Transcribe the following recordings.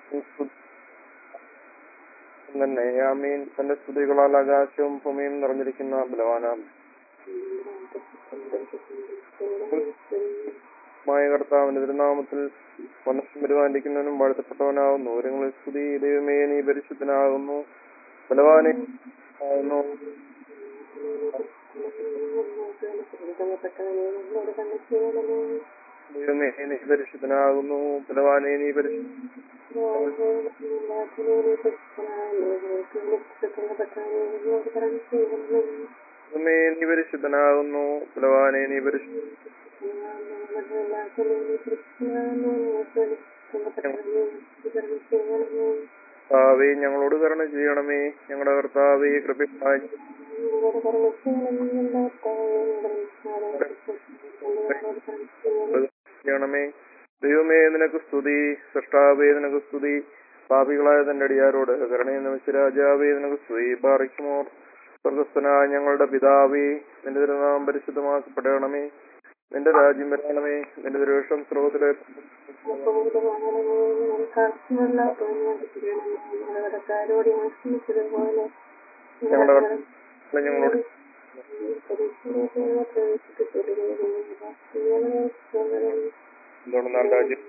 തന്നെ ആമീൻ തന്റെ സ്തുതികളാൽ ആകാശവും ഭൂമിയും നിറഞ്ഞിരിക്കുന്ന ബലവാനാം മായ കർത്താവിന്റെ തിരുനാമത്തിൽ മനസ്സും പരിപാലിക്കുന്നവനും വാഴ്ത്തപ്പെട്ടവനാകുന്നു ഒരുങ്ങളിൽ സ്തുതി ദൈവമേ നീ പരിശുദ്ധനാകുന്നു ബലവാനെ ആകുന്നു ദൈവമേ നീ പരിശുദ്ധനാകുന്നു ബലവാനെ നീ പരിശുദ്ധ ദൈവമേ നീ പരിശുദ്ധനാകുന്നു ബലവാനെ നീ പരിശുദ്ധ കർത്താവേ ഞങ്ങളോട് കരുണ ചെയ്യണമേ ഞങ്ങളുടെ കർത്താവേ കൃപയായി ചെയ്യണമേ ദൈവമേ നിനക്ക് സ്തുതി സൃഷ്ടാവേ നിനക്ക് സ്തുതി പാപികളായ തന്റെ അടിയാരോട് കരുണയെ നമിച്ച രാജാവേ നിനക്ക് സ്തുതി പാറിക്കുമോർ സ്വർഗസ്ഥനായ ഞങ്ങളുടെ പിതാവേ നിന്റെ തിരുനാമം പരിശുദ്ധമാക്കപ്പെടണമേ നിന്റെ രാജ്യം വരണമേ നിന്റെ തിരുവേഷം സ്രോതത്തിലെ ഞങ്ങളുടെ ഞങ്ങളോട് എന്തുകൊണ്ടെന്നാൽ രാജ്യം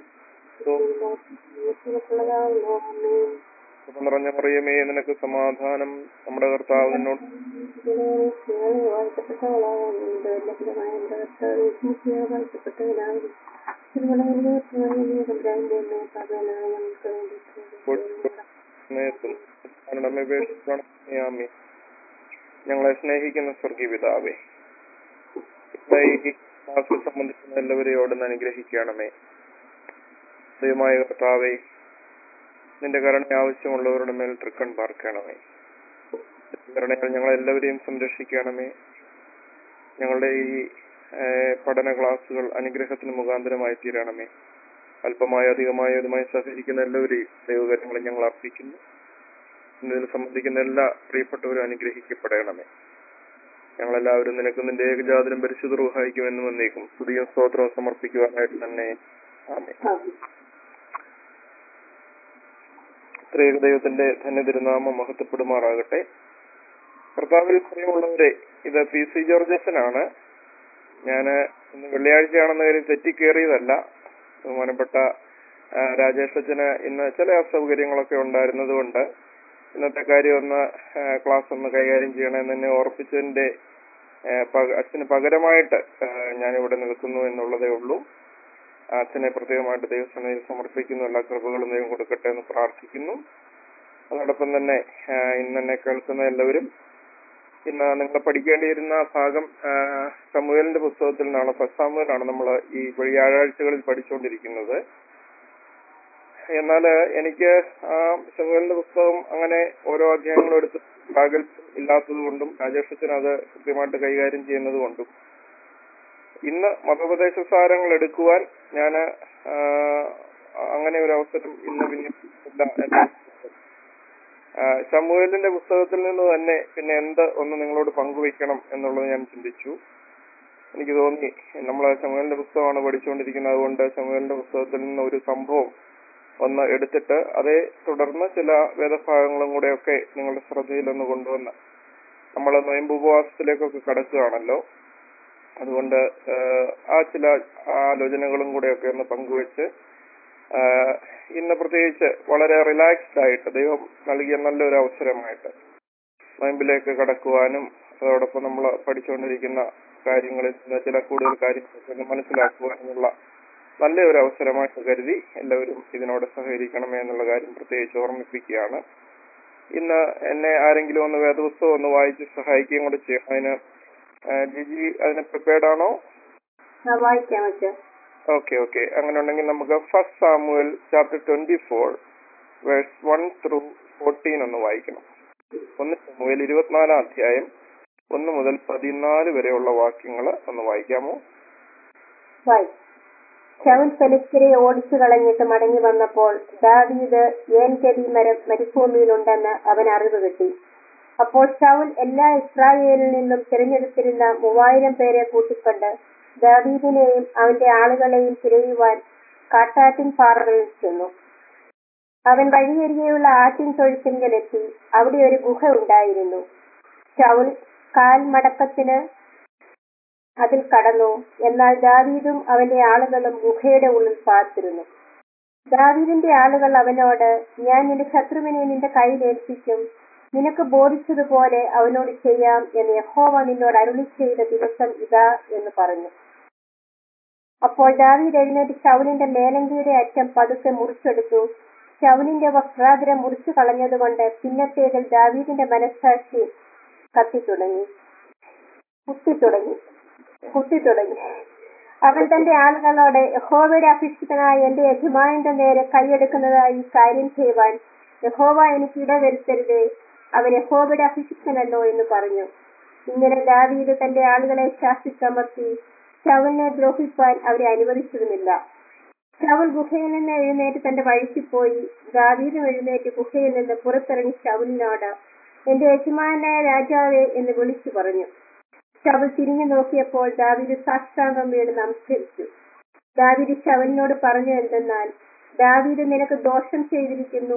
കൃപ നിറഞ്ഞ മറിയമേ നിനക്ക് സമാധാനം നമ്മുടെ കർത്താവ് നിന്നോട് ണമേ ഞങ്ങളെ സ്നേഹിക്കുന്ന സ്വർഗീയ പിതാവേ ഇവിടെ ഈ ക്ലാസ്സിൽ സംബന്ധിക്കുന്ന എല്ലാവരെയും അവിടുന്ന് അനുഗ്രഹിക്കണമേ ദൈവമായ കർത്താവേ നിന്റെ കരുണ ആവശ്യമുള്ളവരുടെ മേൽ തൃക്കൺ പാർക്കണമേ കരുണകൾ ഞങ്ങൾ എല്ലാവരെയും സംരക്ഷിക്കണമേ ഞങ്ങളുടെ ഈ ഏഹ്, പഠന ക്ലാസ്സുകൾ അനുഗ്രഹത്തിന് മുഖാന്തരമായി തീരണമേ അല്പമായ അധികമായ ഇതുമായി സഹകരിക്കുന്ന എല്ലാവരെയും ദൈവകാര്യങ്ങളും ഞങ്ങൾ അർപ്പിക്കുന്നു ഇതിൽ സംബന്ധിക്കുന്ന എല്ലാ പ്രിയപ്പെട്ടവരും അനുഗ്രഹിക്കപ്പെടണമേ ഞങ്ങളെല്ലാവരും നിനക്ക് നിന്റെ ഏകജാതനും പരിശുദ്ധ റൂഹായിക്കുമെന്ന് വന്നേക്കും സ്തുതിയും സ്തോത്രവും സമർപ്പിക്കുവാനായിട്ട് തന്നെ ആമേ ത്രിയേക ദൈവത്തിന്റെ തന്നെ തിരുനാമം മഹത്വപ്പെടുമാറാകട്ടെ കർത്താവിൽ പ്രിയമുള്ളവരെ ഇത് പി സി ജോർജസനാണ് ഞാന് ഇന്ന് വെള്ളിയാഴ്ചയാണെന്ന കാര്യം തെറ്റിക്കേറിയതല്ല ബഹുമാനപ്പെട്ട ആ, രാജേഷ് അച്ഛന് ഇന്ന് ചില അസൗകര്യങ്ങളൊക്കെ ഉണ്ടായിരുന്നത് കൊണ്ട് ഇന്നത്തെ കാര്യം ഒന്ന് ആ, ക്ലാസ് ഒന്ന് കൈകാര്യം ചെയ്യണമെന്ന് എന്നെ ഓർപ്പിച്ചതിന്റെ ആ, പക- അച്ഛന് പകരമായിട്ട് ആ, ഞാനിവിടെ നിൽക്കുന്നു എന്നുള്ളതേ ഉള്ളൂ അച്ഛനെ പ്രത്യേകമായിട്ട് ദൈവസനയിൽ സമർപ്പിക്കുന്നു എല്ലാ കൃപകളും ദൈവം കൊടുക്കട്ടെ എന്ന് പ്രാർത്ഥിക്കുന്നു അതോടൊപ്പം തന്നെ ആ, ഇന്ന് എന്നെ കേൾക്കുന്ന എല്ലാവരും ഇന്ന് നിങ്ങൾ പഠിക്കേണ്ടിയിരുന്ന ഭാഗം ആ, സമൂഹലിന്റെ പുസ്തകത്തിൽ നിന്നാണ് ഫസ്റ്റ് സാമുവലാണ് നമ്മൾ ഈ വ്യാഴാഴ്ചകളിൽ പഠിച്ചുകൊണ്ടിരിക്കുന്നത് എന്നാൽ എനിക്ക് ആ സമൂഹലിന്റെ പുസ്തകം അങ്ങനെ ഓരോ അധ്യായങ്ങളും എടുത്ത് പ്രാഗൽഭ്യം ഇല്ലാത്തത് കൊണ്ടും രാജേഷത്തിന് അത് കൃത്യമായിട്ട് കൈകാര്യം ചെയ്യുന്നത് കൊണ്ടും ഇന്ന് മതോപദേശ സാരങ്ങൾ എടുക്കുവാൻ ഞാൻ അങ്ങനെ ഒരു അവസരം ഇന്ന് വിന്യസിച്ചില്ല എന്റെ ആ, ശമൂവേലിന്റെ പുസ്തകത്തിൽ നിന്ന് തന്നെ പിന്നെ എന്ത് ഒന്ന് നിങ്ങളോട് പങ്കുവയ്ക്കണം എന്നുള്ളത് ഞാൻ ചിന്തിച്ചു എനിക്ക് തോന്നി നമ്മൾ ശമുവേലിന്റെ പുസ്തകമാണ് പഠിച്ചുകൊണ്ടിരിക്കുന്നത് അതുകൊണ്ട് ശമുവേലിന്റെ പുസ്തകത്തിൽ നിന്ന് ഒരു സംഭവം ഒന്ന് എടുത്തിട്ട് അതേ തുടർന്ന് ചില വേദഭാഗങ്ങളും കൂടെയൊക്കെ നിങ്ങളുടെ ശ്രദ്ധയിൽ ഒന്ന് കൊണ്ടുവന്ന് നമ്മൾ നോയമ്പ് ഉപവാസത്തിലേക്കൊക്കെ കടക്കുകയാണല്ലോ അതുകൊണ്ട് ഏഹ്, ആ ചില ആലോചനകളും കൂടെയൊക്കെ ഒന്ന് പങ്കുവെച്ച് ആഹ്, ഇന്ന് പ്രത്യേകിച്ച് വളരെ റിലാക്സ്ഡ് ആയിട്ട് ദൈവം നൽകിയ നല്ലൊരു അവസരമായിട്ട് നോയമ്പിലേക്ക് കടക്കുവാനും അതോടൊപ്പം നമ്മൾ പഠിച്ചുകൊണ്ടിരിക്കുന്ന കാര്യങ്ങളിൽ നിന്ന് ചില കൂടുതൽ കാര്യങ്ങളൊക്കെ ഒന്ന് മനസ്സിലാക്കുവാനുമുള്ള നല്ല ഒരു അവസരമായിട്ട് കരുതി എല്ലാവരും ഇതിനോട് സഹകരിക്കണമേ എന്നുള്ള കാര്യം പ്രത്യേകിച്ച് ഓർമ്മിപ്പിക്കുകയാണ് ഇന്ന് എന്നെ ആരെങ്കിലും ഒന്ന് വേദപുസ്തകം ഒന്ന് വായിച്ച് സഹായിക്കുകയും കൂടെ ചെയ്യണം അതിന് ആ, ജിജി അതിന് പ്രിപ്പയർഡ് ആണോ വായിക്കാം അച്ഛൻ ഓക്കെ ഓക്കെ അങ്ങനെ ഉണ്ടെങ്കിൽ നമുക്ക് first Samuel chapter twenty four verse one through fourteen ഒന്ന് വായിക്കണം ഒന്ന് സാമുവൽ ഇരുപത്തിനാലാം അധ്യായം ഒന്ന് മുതൽ പതിനാല് വരെയുള്ള വാക്യങ്ങൾ ഒന്ന് വായിക്കാമോ വായി ശൗൽ ഫെലിസ്തരെ ഓടിച്ചു കളഞ്ഞിട്ട് മടങ്ങി വന്നപ്പോൾ ദാവീദ് ഏൻഗതി മരം മരുഭൂമിയിലുണ്ടെന്ന് അവൻ അറിവ് കിട്ടി അപ്പോൾ ശൗൽ എല്ലാ ഇസ്രായേലിൽ നിന്നും തിരഞ്ഞെടുത്തിരുന്ന മൂവായിരം പേരെ കൂട്ടിക്കൊണ്ട് ദാവീദിനെയും അവന്റെ ആളുകളെയും തിരയുവാൻ കാട്ടാറ്റിൻ പാറകളിൽ ചെന്നു അവൻ വഴിയരികെയുള്ള ആട്ടിൻ തൊഴുത്തിങ്കലെത്തി അവിടെ ഒരു ഗുഹ ഉണ്ടായിരുന്നു ശൗൽ കാൽ മടക്കത്തിന് അതിൽ കടന്നു എന്നാൽ ദാവീദും അവന്റെ ആളുകളും ഗുഹയുടെ ഉള്ളിൽ പാർത്തിരുന്നു ദാവീദിന്റെ ആളുകൾ അവനോട് ഞാൻ നിന്റെ ശത്രുവിനെ നിന്റെ കയ്യിൽ ഏൽപ്പിക്കും നിനക്ക് ബോധിച്ചതുപോലെ അവനോട് ചെയ്യാം എന്ന് യഹോവ നിന്നോട് അരുളി ചെയ്ത ദിവസം ഇതാ എന്ന് പറഞ്ഞു അപ്പോൾ ദാവീദ് എഴുന്നേറ്റ് ശൗലിന്റെ മേലങ്കിയുടെ അറ്റം പതുക്കെ മുറിച്ചെടുത്തു ശൗലിന്റെ വസ്ത്രാതിരം മുറിച്ചു കളഞ്ഞതുകൊണ്ട് പിന്നത്തേതിൽ ദാവീദിന്റെ മനസ്സാക്ഷി കത്തിത്തുടങ്ങി കുത്തിത്തുടങ്ങി കുത്തിത്തുടങ്ങി അവൻ തന്റെ ആളുകളോട് യഹോവയുടെ അഭിഷിക്തനായ എന്റെ യജമാനന്റെ നേരെ കൈയെടുക്കുന്നതായി ഈ കാര്യം ചെയ്യുവാൻ യഹോവ എനിക്ക് ഇടവരുത്തരുതേ അവൻ യഹോവയുടെ അഭിഷിക്തനല്ലോ എന്ന് പറഞ്ഞു ഇങ്ങനെ ദാവീദ് തന്റെ ആളുകളെ ശാസിച്ചമർത്തി ശവലിനെ ദ്രോഹിപ്പാൻ അവരെ അനുവദിച്ചതുമില്ല ശവൽ ഗുഹയിൽ നിന്ന് എഴുന്നേറ്റ് തന്റെ വഴിക്ക് പോയി ദാവീദും എഴുന്നേറ്റ് ഗുഹയിൽ നിന്ന് പുറത്തിറങ്ങി ശവലിനോട് എന്റെ യജമാനായ രാജാവേ എന്ന് വിളിച്ചു പറഞ്ഞു ശവൽ തിരിഞ്ഞു നോക്കിയപ്പോൾ ദാവീദ് സാഷ്ടാംഗം വീണ് നമസ്കരിച്ചു ദാവീദ് ശവലിനോട് പറഞ്ഞു എന്തെന്നാൽ ദാവീദ് നിനക്ക് ദോഷം ചെയ്തിരിക്കുന്നു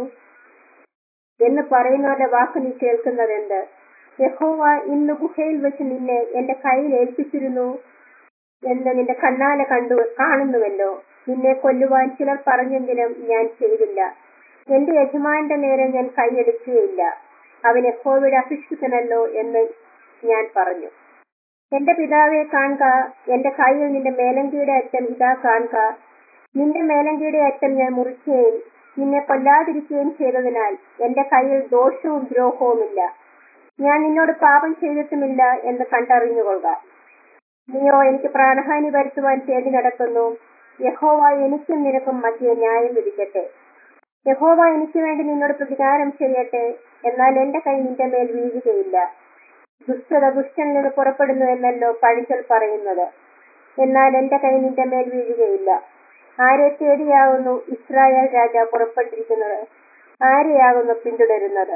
എന്ന് പറയുന്നവരുടെ വാക്ക് നീ കേൾക്കുന്നതെന്ത് യഹോവ ഇന്ന് ഗുഹയിൽ വെച്ച് നിന്നെ എന്റെ കയ്യിൽ ഏൽപ്പിച്ചിരുന്നു എന്ന് നിന്റെ കണ്ണാലെ കണ്ടു കാണുന്നുവല്ലോ നിന്നെ കൊല്ലുവാൻ ചിലർ പറഞ്ഞെങ്കിലും ഞാൻ ചെയ്തില്ല എന്റെ യജമാന്റെ നേരെ ഞാൻ കൈയെടുക്കുകയില്ല അവൻ യഹോവയുടെ അഭിഷിക്തനല്ലോ എന്ന് ഞാൻ പറഞ്ഞു എന്റെ പിതാവെ കാണുക എന്റെ കയ്യിൽ നിന്റെ മേലങ്കിയുടെ അറ്റം ഇതാ കാണുക നിന്റെ മേലങ്കിയുടെ അറ്റം ഞാൻ മുറിക്കുകയും നിന്നെ കൊല്ലാതിരിക്കുകയും ചെയ്തതിനാൽ എന്റെ കയ്യിൽ ദോഷവും ദ്രോഹവുമില്ല ഞാൻ നിന്നോട് പാപം ചെയ്തിട്ടുമില്ല എന്ന് കണ്ടറിഞ്ഞുകൊള്ളുക നീയോ എനിക്ക് പ്രാണഹാനി വരുത്തുവാൻ തേടി നടക്കുന്നു യഹോവ എനിക്കും നിനക്കും മധ്യ ന്യായം വിധിക്കട്ടെ യഹോവ എനിക്ക് വേണ്ടി നിന്നോട് പ്രതികാരം ചെയ്യട്ടെ എന്നാൽ എന്റെ കൈ നിന്റെ മേൽ വീഴുകയില്ല ദുഷ്ടത ദുഷ്ടനിൽ നിന്ന് പുറപ്പെടുന്നു എന്നല്ലോ പഴിച്ചൽ പറയുന്നത് എന്നാൽ എന്റെ കൈ നിന്റെ മേൽ വീഴുകയില്ല ആരെ തേടിയാകുന്നു ഇസ്രായേൽ രാജ പുറപ്പെട്ടിരിക്കുന്നത് ആരെയാകുന്നു പിന്തുടരുന്നത്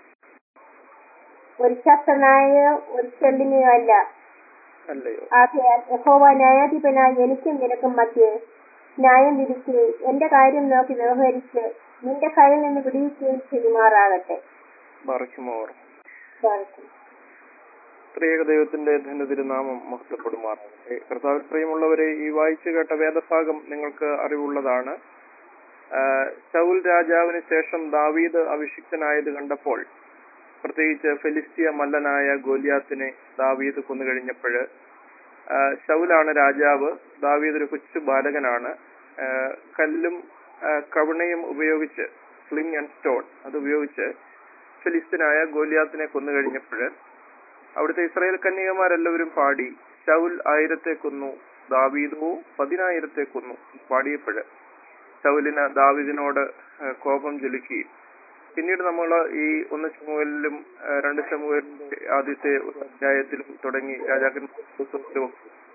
ഒരു ശസ്ത്രനായ ഒരു ചെല്ലിനെയോ അല്ല അല്ലയോ ആകയാൽ യഹോവ ന്യായാധിപനായി എനിക്കും നിനക്കും മധ്യേ ന്യായം വിധിക്കുകയും എന്റെ കാര്യം നോക്കി വ്യവഹരിച്ച് നിന്റെ കയ്യിൽ നിന്ന് വിടിയിക്കുകയും ചെയ്യുമാറാകട്ടെ മറിക്കുമോർ സ്വാഗതം. ത്രിയേക ദൈവത്തിന്റെ ധന്യതിരുനാമം മഹത്വപ്പെടുമാറാകട്ടെ കർത്താവിൽ പ്രിയമുള്ളവരെ ഈ വായിച്ചു കേട്ട വേദഭാഗം നിങ്ങൾക്ക് അറിവുള്ളതാണ് ആഹ് ശൗൽ രാജാവിന് ശേഷം ദാവീദ് അഭിഷിക്തനായത് കണ്ടപ്പോൾ പ്രത്യേകിച്ച് ഫെലിസ്തീയ മല്ലനായ ഗോലിയാത്തിനെ ദാവീദ് കൊന്നുകഴിഞ്ഞപ്പോൾ ശൗലാണ് രാജാവ് ദാവീദ് ഒരു കൊച്ചു ബാലകനാണ് ആഹ് കല്ലും ആഹ് കവണയും ഉപയോഗിച്ച് സ്ലിംഗ് ആൻഡ് സ്റ്റോൺ അത് ഉപയോഗിച്ച് ഫിലിസ്തീനായ ഗോലിയാത്തിനെ കൊന്നുകഴിഞ്ഞപ്പോൾ അവിടുത്തെ ഇസ്രായേൽ കന്യകമാരെല്ലാവരും പാടി ശൗൽ ആയിരത്തെ കൊന്നു ദാവീദോ പതിനായിരത്തെ കൊന്നു പാടിയപ്പോൾ ശൗലിന് ദാവീദിനോട് ഏഹ് കോപം ജ്വലിക്കുകയും പിന്നീട് നമ്മൾ ഈ ഒന്ന് ചമുവലിലും ഏഹ് രണ്ട് ചമുവലിന്റെ ആദ്യത്തെ ഒരു അധ്യായത്തിലും തുടങ്ങി രാജാക്കന്മാരുടെ പുസ്തകത്തിലും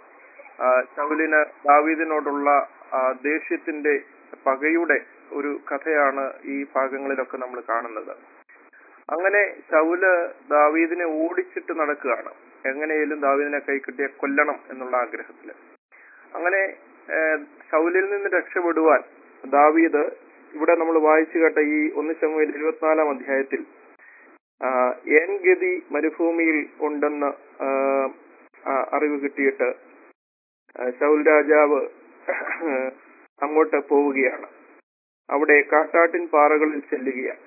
ആഹ് ശൗലിന് ദാവീദിനോടുള്ള ആ ദേഷ്യത്തിന്റെ പകയുടെ ഒരു കഥയാണ് ഈ ഭാഗങ്ങളിലൊക്കെ നമ്മൾ കാണുന്നത് അങ്ങനെ ശൗല് ദാവീദിനെ ഓടിച്ചിട്ട് നടക്കുകയാണ് എങ്ങനെയും ദാവീദിനെ കൈ കിട്ടിയ കൊല്ലണം എന്നുള്ള ആഗ്രഹത്തില് അങ്ങനെ ഏഹ്, ശൗലിൽ നിന്ന് രക്ഷപ്പെടുവാൻ ദാവീദ് ഇവിടെ നമ്മൾ വായിച്ചു കേട്ട ഈ ഒന്ന് ചമുവേൽ ഇരുപത്തിനാലാം അധ്യായത്തിൽ ആഹ്, ഏൻ ഗതി മരുഭൂമിയിൽ ഉണ്ടെന്ന് ആഹ്, ആ, അറിവ് കിട്ടിയിട്ട് ആഹ്, ശൗൽ രാജാവ് അങ്ങോട്ട് പോവുകയാണ് അവിടെ കാട്ടാട്ടിൻ പാറകളിൽ ചെല്ലുകയാണ്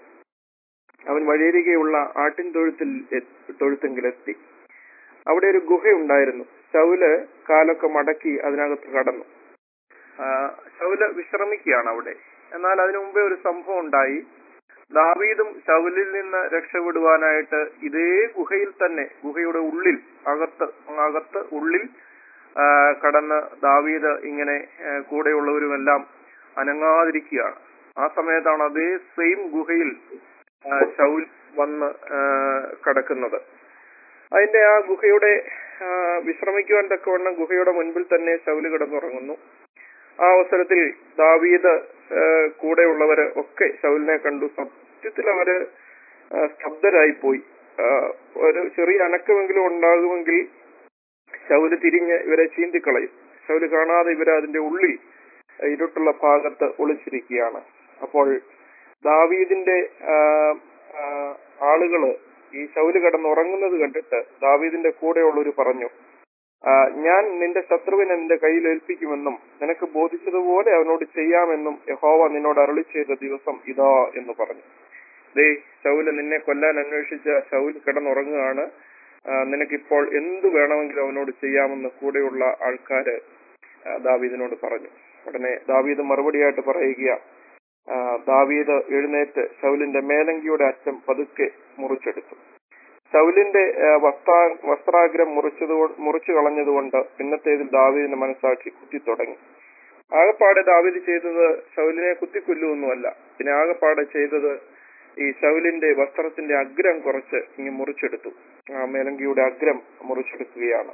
അവൻ വഴിയരികെയുള്ള ആട്ടിൻ തൊഴുത്തിൽ എ- തൊഴുത്തെങ്കിലെത്തി അവിടെ ഒരു ഗുഹയുണ്ടായിരുന്നു ശൗല് കാലൊക്കെ മടക്കി അതിനകത്ത് കടന്നു ആ, ശൗല് വിശ്രമിക്കുകയാണ് അവിടെ എന്നാൽ അതിനു മുമ്പേ ഒരു സംഭവം ഉണ്ടായി ദാവീദും ശൗലിൽ നിന്ന് രക്ഷപ്പെടുവാനായിട്ട് ഇതേ ഗുഹയിൽ തന്നെ ഗുഹയുടെ ഉള്ളിൽ അകത്ത് അകത്ത് ഉള്ളിൽ ആ, കടന്ന് ദാവീദ് ഇങ്ങനെ ആ, കൂടെയുള്ളവരുമെല്ലാം അനങ്ങാതിരിക്കുകയാണ് ആ സമയത്താണ് അതേ സെയിം ഗുഹയിൽ ആ, ശൗൽ വന്ന് ആ, കടക്കുന്നത് അതിന്റെ ആ ഗുഹയുടെ ആ, വിശ്രമിക്കുവാൻ തക്കവണ്ണം ഗുഹയുടെ മുൻപിൽ തന്നെ ശൗല് കിടന്നുറങ്ങുന്നു ആ അവസരത്തിൽ ദാവീദ് ആ, കൂടെയുള്ളവര് ഒക്കെ ശൗലിനെ കണ്ടു സത്യത്തിൽ അവര് ആ, സ്തബ്ധരായി പോയി ആ, ഒരു ചെറിയ അനക്കമെങ്കിലും ഉണ്ടാകുമെങ്കിൽ ശൗല് തിരിഞ്ഞ് ഇവരെ ചീന്തിക്കളയും ശൗല് കാണാതെ ഇവര് അതിന്റെ ഉള്ളിൽ ഇരുട്ടുള്ള ഭാഗത്ത് ഒളിച്ചിരിക്കുകയാണ് അപ്പോൾ ദാവീദിന്റെ ആ, ആ, ആളുകള് ഈ ശൗല് കിടന്നുറങ്ങുന്നത് കണ്ടിട്ട് ദാവീദിന്റെ കൂടെയുള്ളവര് പറഞ്ഞു ആ, ഞാൻ നിന്റെ ശത്രുവിനെ നിന്റെ കയ്യിൽ ഏൽപ്പിക്കുമെന്നും നിനക്ക് ബോധിച്ചതുപോലെ അവനോട് ചെയ്യാമെന്നും യഹോവ നിന്നോട് അരുളി ചെയ്ത ദിവസം ഇതാ എന്ന് പറഞ്ഞു ദേ ശൗല് നിന്നെ കൊല്ലാൻ അന്വേഷിച്ച ശൗല് കിടന്നുറങ്ങുകയാണ് ആ, നിനക്കിപ്പോൾ എന്ത് വേണമെങ്കിലും അവനോട് ചെയ്യാമെന്ന് കൂടെയുള്ള ആൾക്കാര് ആ, ദാവീദിനോട് പറഞ്ഞു ഉടനെ ദാവീദ് മറുപടിയായിട്ട് പറയുക ആ, ദാവീദ് എഴുന്നേറ്റ് ശൗലിന്റെ മേലങ്കിയുടെ അറ്റം പതുക്കെ മുറിച്ചെടുത്തു ശൗലിന്റെ ആ, വസ്ത്ര വസ്ത്രാഗ്രം മുറിച്ചത് മുറിച്ചു കളഞ്ഞതുകൊണ്ട് പിന്നത്തേതിൽ ദാവീദിന്റെ മനസ്സാക്ഷി കുത്തിത്തുടങ്ങി ആകപ്പാടെ ദാവീദ് ചെയ്തത് ശൗലിനെ കുത്തിക്കൊല്ലുവൊന്നുമല്ല പിന്നെ ആകപ്പാടെ ചെയ്തത് ഈ ശൗലിന്റെ വസ്ത്രത്തിന്റെ അഗ്രം കുറച്ച് ഇങ്ങ് മുറിച്ചെടുത്തു ആ മേലങ്കിയുടെ അഗ്രം മുറിച്ചെടുക്കുകയാണ്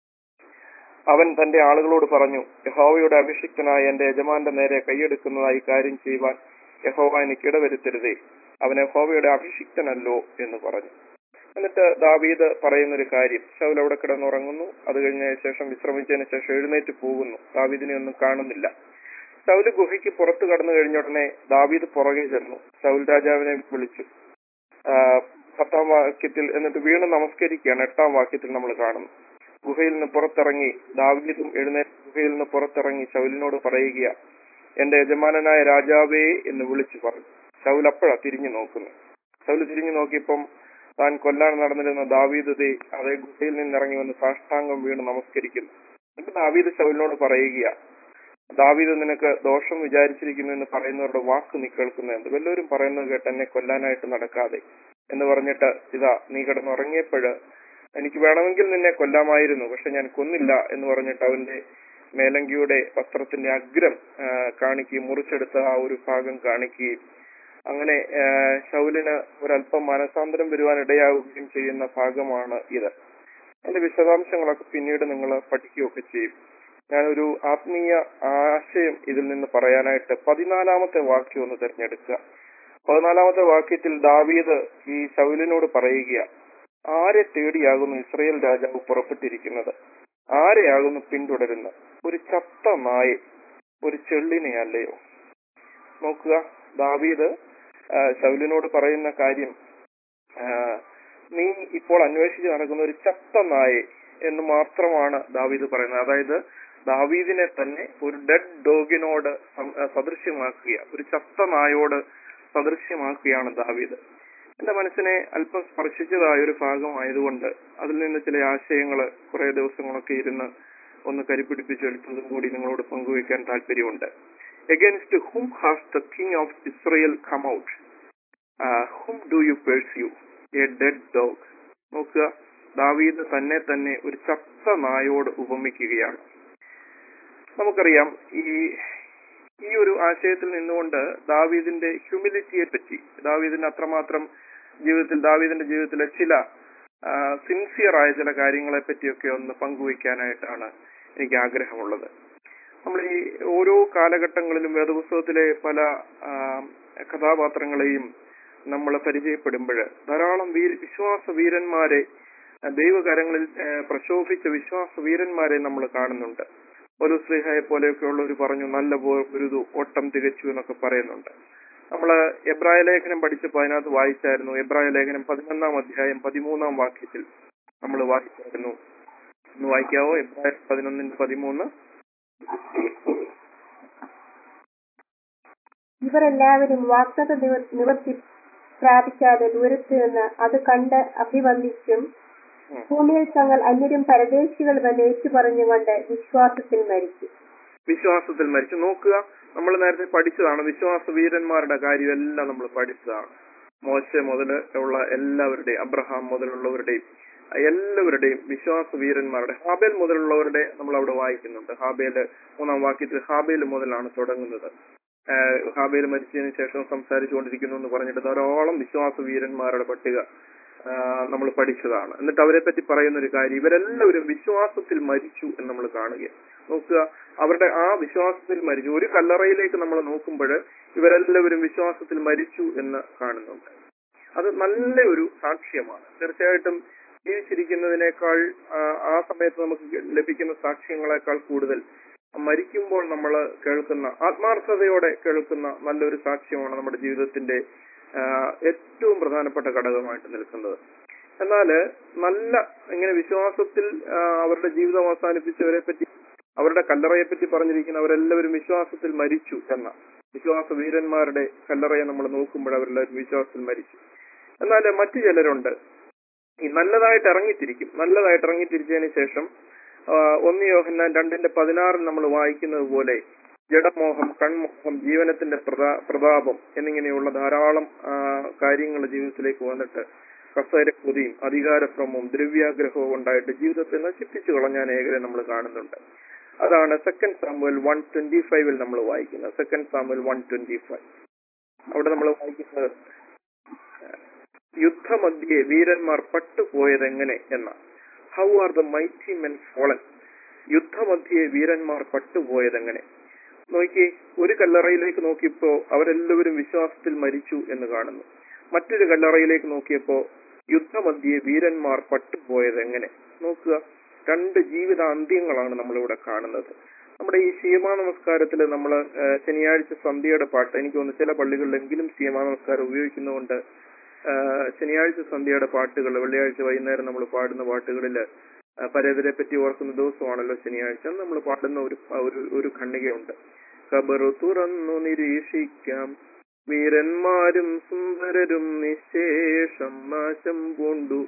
അവൻ തന്റെ ആളുകളോട് പറഞ്ഞു യഹോവയുടെ അഭിഷിക്തനായ എന്റെ യജമാന്റെ നേരെ കൈയെടുക്കുന്നതായി കാര്യം ചെയ്യുവാൻ യഹോവ എനിക്ക് ഇടവരുത്തരുതേ അവൻ യഹോവയുടെ അഭിഷിക്തനല്ലോ എന്ന് പറഞ്ഞു എന്നിട്ട് ദാവീദ് പറയുന്ന ഒരു കാര്യം ശൗൽ അവിടെ കിടന്നുറങ്ങുന്നു അത് കഴിഞ്ഞ ശേഷം വിശ്രമിച്ചതിന് ശേഷം എഴുന്നേറ്റ് പോകുന്നു ദാവീദിനെ ഒന്നും കാണുന്നില്ല ശൗല് ഗുഹയ്ക്ക് പുറത്ത് കടന്നു കഴിഞ്ഞ ഉടനെ ദാവീദ് പുറകെ ചെന്നു ശൗൽ രാജാവിനെ വിളിച്ചു ആ, പത്താം വാക്യത്തിൽ എന്നിട്ട് വീണ് നമസ്കരിക്കുകയാണ് എട്ടാം വാക്യത്തിൽ നമ്മൾ കാണുന്നു ഗുഹയിൽ നിന്ന് പുറത്തിറങ്ങി ദാവീദും എഴുന്നേറ്റ് ഗുഹയിൽ നിന്ന് പുറത്തിറങ്ങി ശൗലിനോട് പറയുക എന്റെ യജമാനനായ രാജാവേ എന്ന് വിളിച്ചു പറഞ്ഞു ശൗൽ അപ്പോഴാ തിരിഞ്ഞു നോക്കുന്നു ശൗല് തിരിഞ്ഞു നോക്കിയപ്പം താൻ കൊല്ലാൻ നടന്നിരുന്ന ദാവീദ് ദേ അതേ ഗുഹയിൽ നിന്നിറങ്ങി വന്ന് സാഷ്ടാംഗം വീണ് നമസ്കരിക്കുന്നു എന്നിട്ട് ദാവീദ് ശൗലിനോട് പറയുക ദാവീദ് നിനക്ക് ദോഷം വിചാരിച്ചിരിക്കുന്നു എന്ന് പറയുന്നവരുടെ വാക്ക് നീ കേൾക്കുന്നുണ്ട് വല്ലവരും പറയുന്നത് കേട്ട് എന്നെ കൊല്ലാനായിട്ട് നടക്കാതെ എന്ന് പറഞ്ഞിട്ട് ഇതാ നീ കിടന്നുറങ്ങിയപ്പോഴ് എനിക്ക് വേണമെങ്കിൽ നിന്നെ കൊല്ലാമായിരുന്നു പക്ഷെ ഞാൻ കൊന്നില്ല എന്ന് പറഞ്ഞിട്ട് അവന്റെ മേലങ്കിയുടെ വസ്ത്രത്തിന്റെ അഗ്രം ആ, കാണിക്കുകയും മുറിച്ചെടുത്ത ആ ഒരു ഭാഗം കാണിക്കുകയും അങ്ങനെ ആ, ശൗലിന് ഒരല്പം മനസാന്തരം വരുവാൻ ഇടയാവുകയും ചെയ്യുന്ന ഭാഗമാണ് ഇത് അതിന്റെ വിശദാംശങ്ങളൊക്കെ പിന്നീട് നിങ്ങൾ പഠിക്കുകയൊക്കെ ചെയ്യും ഞാനൊരു ആത്മീയ ആശയം ഇതിൽ നിന്ന് പറയാനായിട്ട് പതിനാലാമത്തെ വാക്യം ഒന്ന് തിരഞ്ഞെടുക്കുക പതിനാലാമത്തെ വാക്യത്തിൽ ദാവീദ് ഈ ശൗലിനോട് പറയുക ആരെ തേടിയാകുന്നു ഇസ്രയേൽ രാജാവ് പുറപ്പെട്ടിരിക്കുന്നത് ആരെയാകുന്നു പിന്തുടരുന്നത് ഒരു ചത്ത നായെ ഒരു ചെള്ളിനെ അല്ലയോ നോക്കുക ദാവീദ് ആ, ശൗലിനോട് പറയുന്ന കാര്യം ആ, നീ ഇപ്പോൾ അന്വേഷിച്ച് നടക്കുന്ന ഒരു ചത്ത നായെ എന്ന് മാത്രമാണ് ദാവീദ് പറയുന്നത് അതായത് ദാവീദിനെ തന്നെ ഒരു ഡെഡ് ഡോഗിനോട് സം- ആ, സദൃശ്യമാക്കുക ഒരു ചത്ത നായോട് സദൃശ്യമാക്കുകയാണ് ദാവീദ് എന്റെ മനസ്സിനെ അല്പം സ്പർശിച്ചതായ ഒരു ഭാഗമായതുകൊണ്ട് അതിൽ നിന്ന് ചില ആശയങ്ങൾ കുറെ ദിവസങ്ങളൊക്കെ ഇരുന്ന് ഒന്ന് കരിപ്പിടിപ്പിച്ചെടുത്തതും കൂടി നിങ്ങളോട് പങ്കുവയ്ക്കാൻ താല്പര്യമുണ്ട് against whom has the king of Israel come out whom do you pursue a dead dog നോക്കുക ദാവീദ് തന്നെ തന്നെ ഒരു ചത്ത നായോട് ഉപമിക്കുകയാണ് നമുക്കറിയാം ഈ ഈ ഒരു ആശയത്തിൽ നിന്നുകൊണ്ട് ദാവീദിന്റെ ഹ്യൂമിലിറ്റിയെ പറ്റി ദാവീദിന്റെ അത്രമാത്രം ജീവിതത്തിൽ ദാവീദിന്റെ ജീവിതത്തിലെ ചില സിൻസിയർ ആയ ചില കാര്യങ്ങളെ പറ്റിയൊക്കെ ഒന്ന് പങ്കുവയ്ക്കാനായിട്ടാണ് എനിക്ക് ആഗ്രഹമുള്ളത് നമ്മൾ ഈ ഓരോ കാലഘട്ടങ്ങളിലും വേദപുസ്തകത്തിലെ പല ആ, കഥാപാത്രങ്ങളെയും നമ്മൾ പരിചയപ്പെടുമ്പോൾ ധാരാളം വീര വിശ്വാസ വീരന്മാരെ ആ, ദൈവകരങ്ങളിൽ ആ, പ്രശോഭിച്ച വിശ്വാസ വീരന്മാരെ നമ്മൾ കാണുന്നുണ്ട് ഒരു സ്ത്രീഹയെ പോലെയൊക്കെ ഉള്ളവർ പറഞ്ഞു നല്ല പോ- ഒരു ഇത് ഓട്ടം തികച്ചു എന്നൊക്കെ പറയുന്നുണ്ട് നമ്മള് എബ്രായ ലേഖനം പഠിച്ചപ്പോൾ അതിനകത്ത് വായിച്ചായിരുന്നു എബ്രായ ലേഖനം പതിനൊന്നാം അധ്യായം പതിമൂന്നാം വാക്യത്തിൽ നമ്മൾ വായിച്ചായിരുന്നു ഒന്ന് വായിക്കാവോ എബ്രായ പതിനൊന്നിന് പതിമൂന്ന് ഇവർ എല്ലാവരും വാഗ്ദത്ത നിവ- നിവർത്തി പ്രാപിക്കാതെ ദൂരത്ത് നിന്ന് അത് കണ്ട് അഭിവന്ദിച്ചും ഉം. ഭൂമിയിൽ തങ്ങൾ അന്യരും പരദേശികൾ വന്ന് ഏറ്റുപറഞ്ഞുകൊണ്ട് വിശ്വാസത്തിൽ മരിച്ചു വിശ്വാസത്തിൽ മരിച്ചു നോക്കുക നമ്മൾ നേരത്തെ പഠിച്ചതാണ് വിശ്വാസ വീരന്മാരുടെ കാര്യം എല്ലാം നമ്മൾ പഠിച്ചതാണ് മോശ മുതൽ ഉള്ള എല്ലാവരുടെയും അബ്രഹാം മുതലുള്ളവരുടെയും എല്ലാവരുടെയും വിശ്വാസ വീരന്മാരുടെ ഹാബേൽ മുതലുള്ളവരുടെ നമ്മൾ അവിടെ വായിക്കുന്നുണ്ട് ഹാബേല് മൂന്നാം വാക്യത്തിൽ ഹാബേൽ മുതലാണ് തുടങ്ങുന്നത് ആഹ് ഹാബേൽ മരിച്ചതിന് ശേഷം സംസാരിച്ചുകൊണ്ടിരിക്കുന്നു എന്ന് പറഞ്ഞിട്ട് ധാരാളം വിശ്വാസ വീരന്മാരുടെ പട്ടിക നമ്മൾ പഠിച്ചതാണ് എന്നിട്ട് അവരെ പറ്റി പറയുന്ന ഒരു കാര്യം ഇവരെല്ലാവരും വിശ്വാസത്തിൽ മരിച്ചു എന്ന് നമ്മൾ കാണുക നോക്കുക അവരുടെ ആ വിശ്വാസത്തിൽ മരിച്ചു ഒരു കല്ലറയിലേക്ക് നമ്മൾ നോക്കുമ്പോൾ ഇവരെല്ലാവരും വിശ്വാസത്തിൽ മരിച്ചു എന്ന് കാണുന്നുണ്ട് അത് നല്ല ഒരു സാക്ഷ്യമാണ് തീർച്ചയായിട്ടും ജീവിച്ചിരിക്കുന്നതിനേക്കാൾ ആ, ആ സമയത്ത് നമുക്ക് ലഭിക്കുന്ന സാക്ഷ്യങ്ങളെക്കാൾ കൂടുതൽ മരിക്കുമ്പോൾ നമ്മൾ കേൾക്കുന്ന ആത്മാർത്ഥതയോടെ കേൾക്കുന്ന നല്ലൊരു സാക്ഷ്യമാണ് നമ്മുടെ ജീവിതത്തിന്റെ ആ, ഏറ്റവും പ്രധാനപ്പെട്ട ഘടകമായിട്ട് നിൽക്കുന്നത് എന്നാല് നല്ല ഇങ്ങനെ വിശ്വാസത്തിൽ ആ, അവരുടെ ജീവിതം അവസാനിപ്പിച്ചവരെ പറ്റി അവരുടെ കല്ലറയെ പറ്റി പറഞ്ഞിരിക്കുന്ന അവരെല്ലാവരും വിശ്വാസത്തിൽ മരിച്ചു എന്ന വിശ്വാസ വീരന്മാരുടെ കല്ലറയെ നമ്മൾ നോക്കുമ്പോൾ അവരെല്ലാവരും വിശ്വാസത്തിൽ മരിച്ചു എന്നാൽ മറ്റു ചിലരുണ്ട് ഈ നല്ലതായിട്ട് ഇറങ്ങിത്തിരിക്കും നല്ലതായിട്ട് ഇറങ്ങിത്തിരിച്ചതിന് ശേഷം ആ, ഒന്ന് യോഹന്നാൻ രണ്ടിന്റെ പതിനാറിൽ നമ്മൾ വായിക്കുന്നത് പോലെ ജഡമോഹം കൺമോഹം ജീവനത്തിന്റെ പ്രതാ- പ്രതാപം എന്നിങ്ങനെയുള്ള ധാരാളം കാര്യങ്ങൾ ജീവിതത്തിലേക്ക് വന്നിട്ട് കസേരക്കൊതിയും അധികാരഭ്രമവും ദ്രവ്യാഗ്രഹവും ഉണ്ടായിട്ട് ജീവിതത്തെ നശിപ്പിച്ചു കളഞ്ഞ അനേകരെ നമ്മൾ കാണുന്നുണ്ട് അതാണ് സെക്കൻഡ് സാമുവൽ വൺ ട്വന്റി ഫൈവിൽ നമ്മൾ വായിക്കുന്നത് second Samuel one twenty five അവിടെ നമ്മൾ വായിക്കുന്നത് യുദ്ധമധ്യേ വീരന്മാർ പട്ടുപോയതെങ്ങനെ എന്ന how are the mighty men fallen യുദ്ധമധ്യേ വീരന്മാർ പട്ടുപോയതെങ്ങനെ നോക്കി ഒരു കല്ലറയിലേക്ക് നോക്കിയപ്പോ അവരെല്ലാവരും വിശ്വാസത്തിൽ മരിച്ചു എന്ന് കാണുന്നു മറ്റൊരു കല്ലറയിലേക്ക് നോക്കിയപ്പോ യുദ്ധമധ്യേ വീരന്മാർ പട്ടുപോയത് എങ്ങനെ നോക്കുക രണ്ട് ജീവിത അന്ത്യങ്ങളാണ് നമ്മളിവിടെ കാണുന്നത് നമ്മുടെ ഈ സീമാ നമസ്കാരത്തിൽ നമ്മൾ ശനിയാഴ്ച സന്ധ്യയുടെ പാട്ട് എനിക്ക് തോന്നുന്നു ചില പള്ളികളിലെങ്കിലും സീമാ നമസ്കാരം ഉപയോഗിക്കുന്നതുകൊണ്ട് ആ, ശനിയാഴ്ച സന്ധ്യയുടെ പാട്ടുകൾ വെള്ളിയാഴ്ച വൈകുന്നേരം നമ്മൾ പാടുന്ന പാട്ടുകളിൽ പരേതരെ പറ്റി ഓർക്കുന്ന ദിവസമാണല്ലോ ശനിയാഴ്ച അന്ന് നമ്മൾ പാടുന്ന ഒരു ഒരു ഒരു ഖണ്ഡികയുണ്ട് കബറു തുറന്നു നിരീക്ഷിക്കാം വീരന്മാരും സുന്ദരരും നിശേഷം നാശം കൊണ്ടു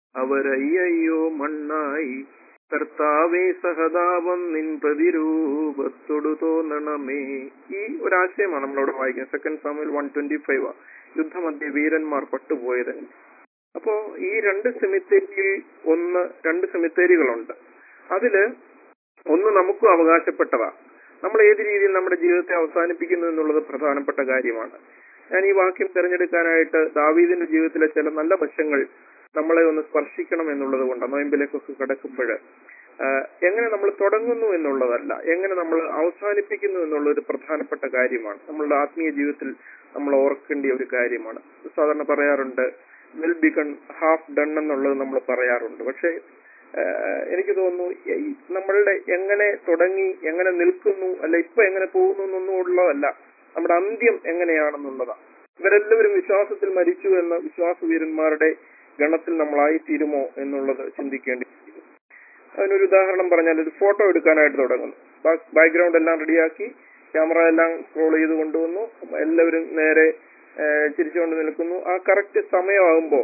അവരയ്യോ മണ്ണായി കർത്താവേ സഹതാപം നിൻ പ്രതിരൂപത്തൊടു തോന്നണമേ ഈ ഒരാശയമാണ് നമ്മളവിടെ വായിക്കുന്നത് സെക്കൻഡ് സാമിൽ വൺ ട്വന്റി ഫൈവ് യുദ്ധമധ്യ വീരന്മാർ പട്ടുപോയത് അപ്പോ ഈ രണ്ട് സെമിത്തേരിയിൽ ഒന്ന് രണ്ട് സെമിത്തേരികളുണ്ട് അതില് ഒന്ന് നമുക്കും അവകാശപ്പെട്ടതാ നമ്മൾ ഏത് രീതിയിൽ നമ്മുടെ ജീവിതത്തെ അവസാനിപ്പിക്കുന്നു എന്നുള്ളത് പ്രധാനപ്പെട്ട കാര്യമാണ് ഞാൻ ഈ വാക്യം തിരഞ്ഞെടുക്കാനായിട്ട് ദാവീദിന്റെ ജീവിതത്തിലെ ചില നല്ല വശങ്ങൾ നമ്മളെ ഒന്ന് സ്പർശിക്കണം എന്നുള്ളത് കൊണ്ട് നോയമ്പിലേക്കൊക്കെ കിടക്കുമ്പോൾ എങ്ങനെ നമ്മൾ തുടങ്ങുന്നു എന്നുള്ളതല്ല എങ്ങനെ നമ്മൾ അവസാനിപ്പിക്കുന്നു എന്നുള്ള ഒരു പ്രധാനപ്പെട്ട കാര്യമാണ് നമ്മളുടെ ആത്മീയ ജീവിതത്തിൽ നമ്മൾ ഓർക്കേണ്ട ഒരു കാര്യമാണ് സാധാരണ പറയാറുണ്ട് വെൽ ബിക്കൺ ഹാഫ് ഡൺ എന്നുള്ളത് നമ്മൾ പറയാറുണ്ട് പക്ഷേ ആഹ് എനിക്ക് തോന്നുന്നു ഈ നമ്മളുടെ എങ്ങനെ തുടങ്ങി എങ്ങനെ നിൽക്കുന്നു അല്ല ഇപ്പൊ എങ്ങനെ പോകുന്നു എന്നൊന്നും ഉള്ളതല്ല നമ്മുടെ അന്ത്യം എങ്ങനെയാണെന്നുള്ളതാണ് ഇവരെല്ലാവരും വിശ്വാസത്തിൽ മരിച്ചു എന്ന വിശ്വാസ വീരന്മാരുടെ ഗണത്തിൽ നമ്മളായി തീരുമോ എന്നുള്ളത് ചിന്തിക്കേണ്ടിയിരിക്കുന്നു അതിനൊരു ഉദാഹരണം പറഞ്ഞാൽ ഒരു ഫോട്ടോ എടുക്കാനായിട്ട് തുടങ്ങുന്നു ബാക്ക്ഗ്രൗണ്ട് എല്ലാം റെഡിയാക്കി ക്യാമറ എല്ലാം സ്ക്രോൾ ചെയ്ത് കൊണ്ടുവന്നു എല്ലാവരും നേരെ ഏഹ് ചിരിച്ചുകൊണ്ട് നിൽക്കുന്നു ആ കറക്റ്റ് സമയമാകുമ്പോ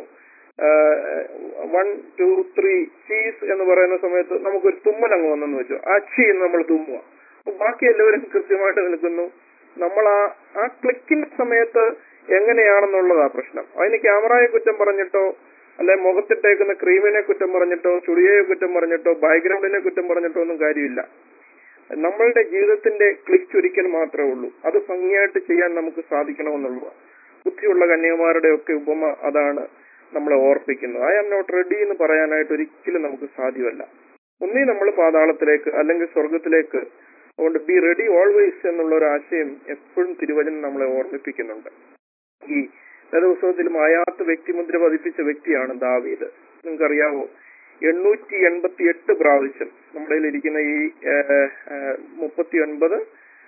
വൺ ടു ത്രീ ചീസ് എന്ന് പറയുന്ന സമയത്ത് നമുക്കൊരു തുമ്മൽ അങ്ങ് വന്നെന്ന് വെച്ചു ആ ചീ എന്ന് നമ്മൾ തുമ്മുക അപ്പൊ ബാക്കി എല്ലാവരും കൃത്യമായിട്ട് നിൽക്കുന്നു നമ്മൾ ആ ആ ക്ലിക്കിന്റെ സമയത്ത് എങ്ങനെയാണെന്നുള്ളതാ പ്രശ്നം അതിന് ക്യാമറയെ കുറ്റം പറഞ്ഞിട്ടോ അല്ലെ മുഖത്തിട്ടേക്കുന്ന ക്രീമിനെ കുറ്റം പറഞ്ഞിട്ടോ ചുളിയെ കുറ്റം പറഞ്ഞിട്ടോ ബാക്ക്ഗ്രൗണ്ടിനെ കുറ്റം പറഞ്ഞിട്ടോ ഒന്നും കാര്യമില്ല നമ്മളുടെ ജീവിതത്തിന്റെ ക്ലിക്ക് ഒരിക്കൽ മാത്രമേ ഉള്ളൂ അത് ഭംഗിയായിട്ട് ചെയ്യാൻ നമുക്ക് സാധിക്കണമെന്നുള്ളൂ ബുദ്ധിയുള്ള കന്യകുമാരുടെ ഒക്കെ ഉപമ അതാണ് നമ്മളെ ഓർപ്പിക്കുന്നത് ഐ ആം നോട്ട് റെഡി എന്ന് പറയാനായിട്ട് ഒരിക്കലും നമുക്ക് സാധ്യമല്ല ഒന്നീ നമ്മൾ പാതാളത്തിലേക്ക് അല്ലെങ്കിൽ സ്വർഗത്തിലേക്ക് അതുകൊണ്ട് ബി റെഡി ഓൾവേസ് എന്നുള്ള ഒരു ആശയം എപ്പോഴും തിരുവചനം നമ്മളെ ഓർമ്മിപ്പിക്കുന്നുണ്ട് ഈ വേദപുസ്തകത്തിൽ മായാത്ത വ്യക്തിമുദ്ര പതിപ്പിച്ച വ്യക്തിയാണ് ദാവീദ് നിങ്ങൾക്കറിയാവോ എണ്ണൂറ്റി എൺപത്തി എട്ട് പ്രാവശ്യം നമ്മുടെ കയ്യിൽ ഇരിക്കുന്ന ഈ മുപ്പത്തി ഒൻപത്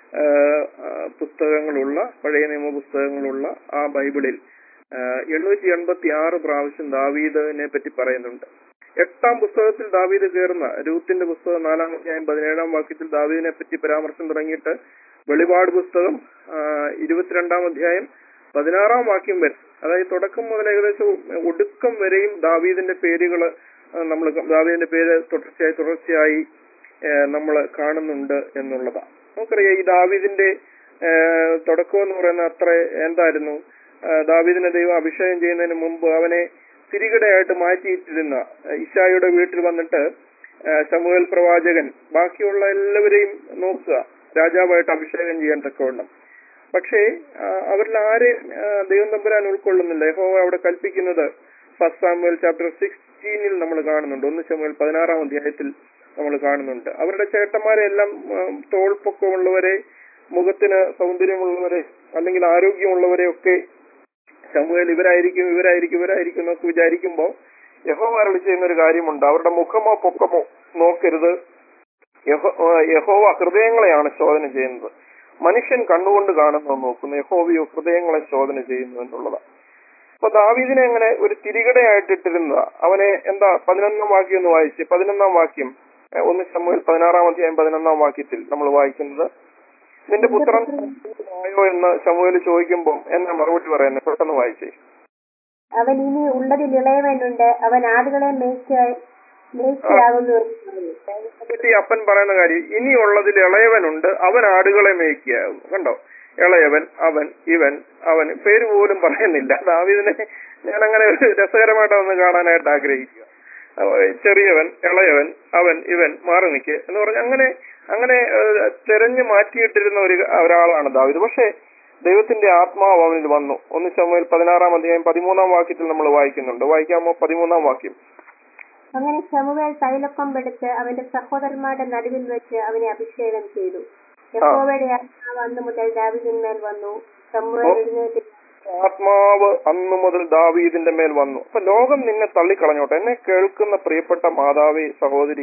പുസ്തകങ്ങളുള്ള പഴയ നിയമ പുസ്തകങ്ങളുള്ള ആ ബൈബിളിൽ എണ്ണൂറ്റി എൺപത്തി ആറ് പ്രാവശ്യം ദാവീദിനെ പറ്റി പറയുന്നുണ്ട് എട്ടാം പുസ്തകത്തിൽ ദാവീദ് കയറുന്ന രൂത്തിന്റെ പുസ്തകം നാലാം അധ്യായം പതിനേഴാം വാക്യത്തിൽ ദാവീദിനെ പറ്റി പരാമർശം തുടങ്ങിയിട്ട് വെളിപാട് പുസ്തകം ആ, ഇരുപത്തിരണ്ടാം അധ്യായം പതിനാറാം വാക്യം വരെ അതായത് തുടക്കം മുതൽ ഏകദേശം ഒടുക്കം വരെയും ദാവീദിന്റെ പേരുകൾ നമ്മൾ ദാവീദിന്റെ പേര് തുടർച്ചയായി തുടർച്ചയായി നമ്മൾ കാണുന്നുണ്ട് എന്നുള്ളതാണ് നമുക്കറിയാം ഈ ദാവീദിന്റെ ആ, തുടക്കം എന്ന് പറയുന്ന അത്ര എന്തായിരുന്നു ആ, ദാവീദിനെ ദൈവം അഭിഷേകം ചെയ്യുന്നതിന് മുമ്പ് അവനെ തിരികടയായിട്ട് മാറ്റിയിട്ടിരുന്ന ആ, ഇശായുടെ വീട്ടിൽ വന്നിട്ട് ആ, ശമൂവേൽ പ്രവാചകൻ ബാക്കിയുള്ള എല്ലാവരെയും നോക്കുക രാജാവായിട്ട് അഭിഷേകം ചെയ്യാൻ തക്കവണ്ണം പക്ഷേ ആ, അവരിൽ ആരെയും ആ, ദൈവം തമ്പുരാൻ ഉൾക്കൊള്ളുന്നില്ല യഹോവ അവിടെ കൽപ്പിക്കുന്നത് ഫസ്റ്റ് സാമുവൽ ചാപ്റ്റർ സിക്സ്റ്റീനിൽ നമ്മൾ കാണുന്നുണ്ട് ഒന്ന് ശമുവേൽ പതിനാറാം അധ്യായത്തിൽ നമ്മൾ കാണുന്നുണ്ട് അവരുടെ ചേട്ടന്മാരെ എല്ലാം ആ, തോൾപ്പൊക്കമുള്ളവരെ മുഖത്തിന് സൗന്ദര്യമുള്ളവരെ അല്ലെങ്കിൽ ആരോഗ്യമുള്ളവരെ ഒക്കെ ശമുവേൽ ഇവരായിരിക്കും ഇവരായിരിക്കും ഇവരായിരിക്കും എന്നൊക്കെ വിചാരിക്കുമ്പോൾ യഹോവ അരുളി ചെയ്യുന്ന ഒരു കാര്യമുണ്ട് അവരുടെ മുഖമോ പൊക്കമോ നോക്കരുത് യഹോ ആ, യഹോവ ഹൃദയങ്ങളെയാണ് ശോധന ചെയ്യുന്നത് മനുഷ്യൻ കണ്ണുകൊണ്ട് കാണുന്നത് നോക്കുന്നു യഹോവയോ ഹൃദയങ്ങളെ ശോധന ചെയ്യുന്നു എന്നുള്ളതാണ് അപ്പൊ ദാവീദിനെ അങ്ങനെ ഒരു തിരികടയായിട്ട് ഇട്ടിരുന്നതാ അവനെ എന്താ പതിനൊന്നാം വാക്യം ഒന്ന് വായിച്ച് പതിനൊന്നാം വാക്യം ഏഹ്, ഒന്ന് ശമുവേൽ പതിനാറാം അധ്യായം പതിനൊന്നാം വാക്യത്തിൽ നമ്മൾ വായിക്കുന്നത് നിന്റെ പുത്രൻ ആയോ എന്ന് ശമുവേൽ ചോദിക്കുമ്പോൾ എന്നാ മറുപടി പറയുന്നത് പെട്ടെന്ന് വായിച്ചേ അവൻ ഇനി ഉള്ളതിൽ ഇളയവനുണ്ട് അവൻ ആടുകളെ മേയ്ക്ക മേയ്ക്കയാകുന്നു എന്ന് പറഞ്ഞു പറ്റി അപ്പൻ പറയുന്ന കാര്യം ഇനിയുള്ളതിൽ ഇളയവനുണ്ട് അവൻ ആടുകളെ മേയ്ക്കുകയാകുന്നു കണ്ടോ ഇളയവൻ അവൻ ഇവൻ അവൻ പേര് പോലും പറയുന്നില്ല ദാവീദിനെ ഞാൻ അങ്ങനെ ഒരു രസകരമായിട്ട് ഒന്ന് കാണാനായിട്ട് ആഗ്രഹിക്കുക അവ- ചെറിയവൻ ഇളയവൻ അവൻ ഇവൻ മാറി നിൽക്കുക എന്ന് പറഞ്ഞ് അങ്ങനെ അങ്ങനെ ഏഹ്, തെരഞ്ഞു മാറ്റിയിട്ടിരുന്ന ഒരു ഒരാളാണ് ദാവീദ് പക്ഷേ ദൈവത്തിന്റെ ആത്മാവ് അവനിൽ വന്നു ഒന്ന് ചമ്മയിൽ പതിനാറാം അധ്യായം പതിമൂന്നാം വാക്യത്തിൽ നമ്മൾ വായിക്കുന്നുണ്ട് വായിക്കാമോ പതിമൂന്നാം വാക്യം അങ്ങനെ ശമുവേൽ തൈലക്കൊമ്പെടുത്ത് അവന്റെ സഹോദരന്മാരുടെ നടുവിൽ വെച്ച് അവനെ അഭിഷേകം ചെയ്തു യഹോവയുടെ ആത്മാവ് അന്ന് മുതൽ ദാവിദിന്മേൽ വന്നു ശമുവേൽ എഴുന്നേറ്റ് ആത്മാവ് അന്നു മുതൽ ദാവീദിന്റെ മേൽ വന്നു അപ്പൊ ലോകം നിന്നെ തള്ളിക്കളഞ്ഞോട്ടെ എന്നെ കേൾക്കുന്ന പ്രിയപ്പെട്ട മാതാവി സഹോദരി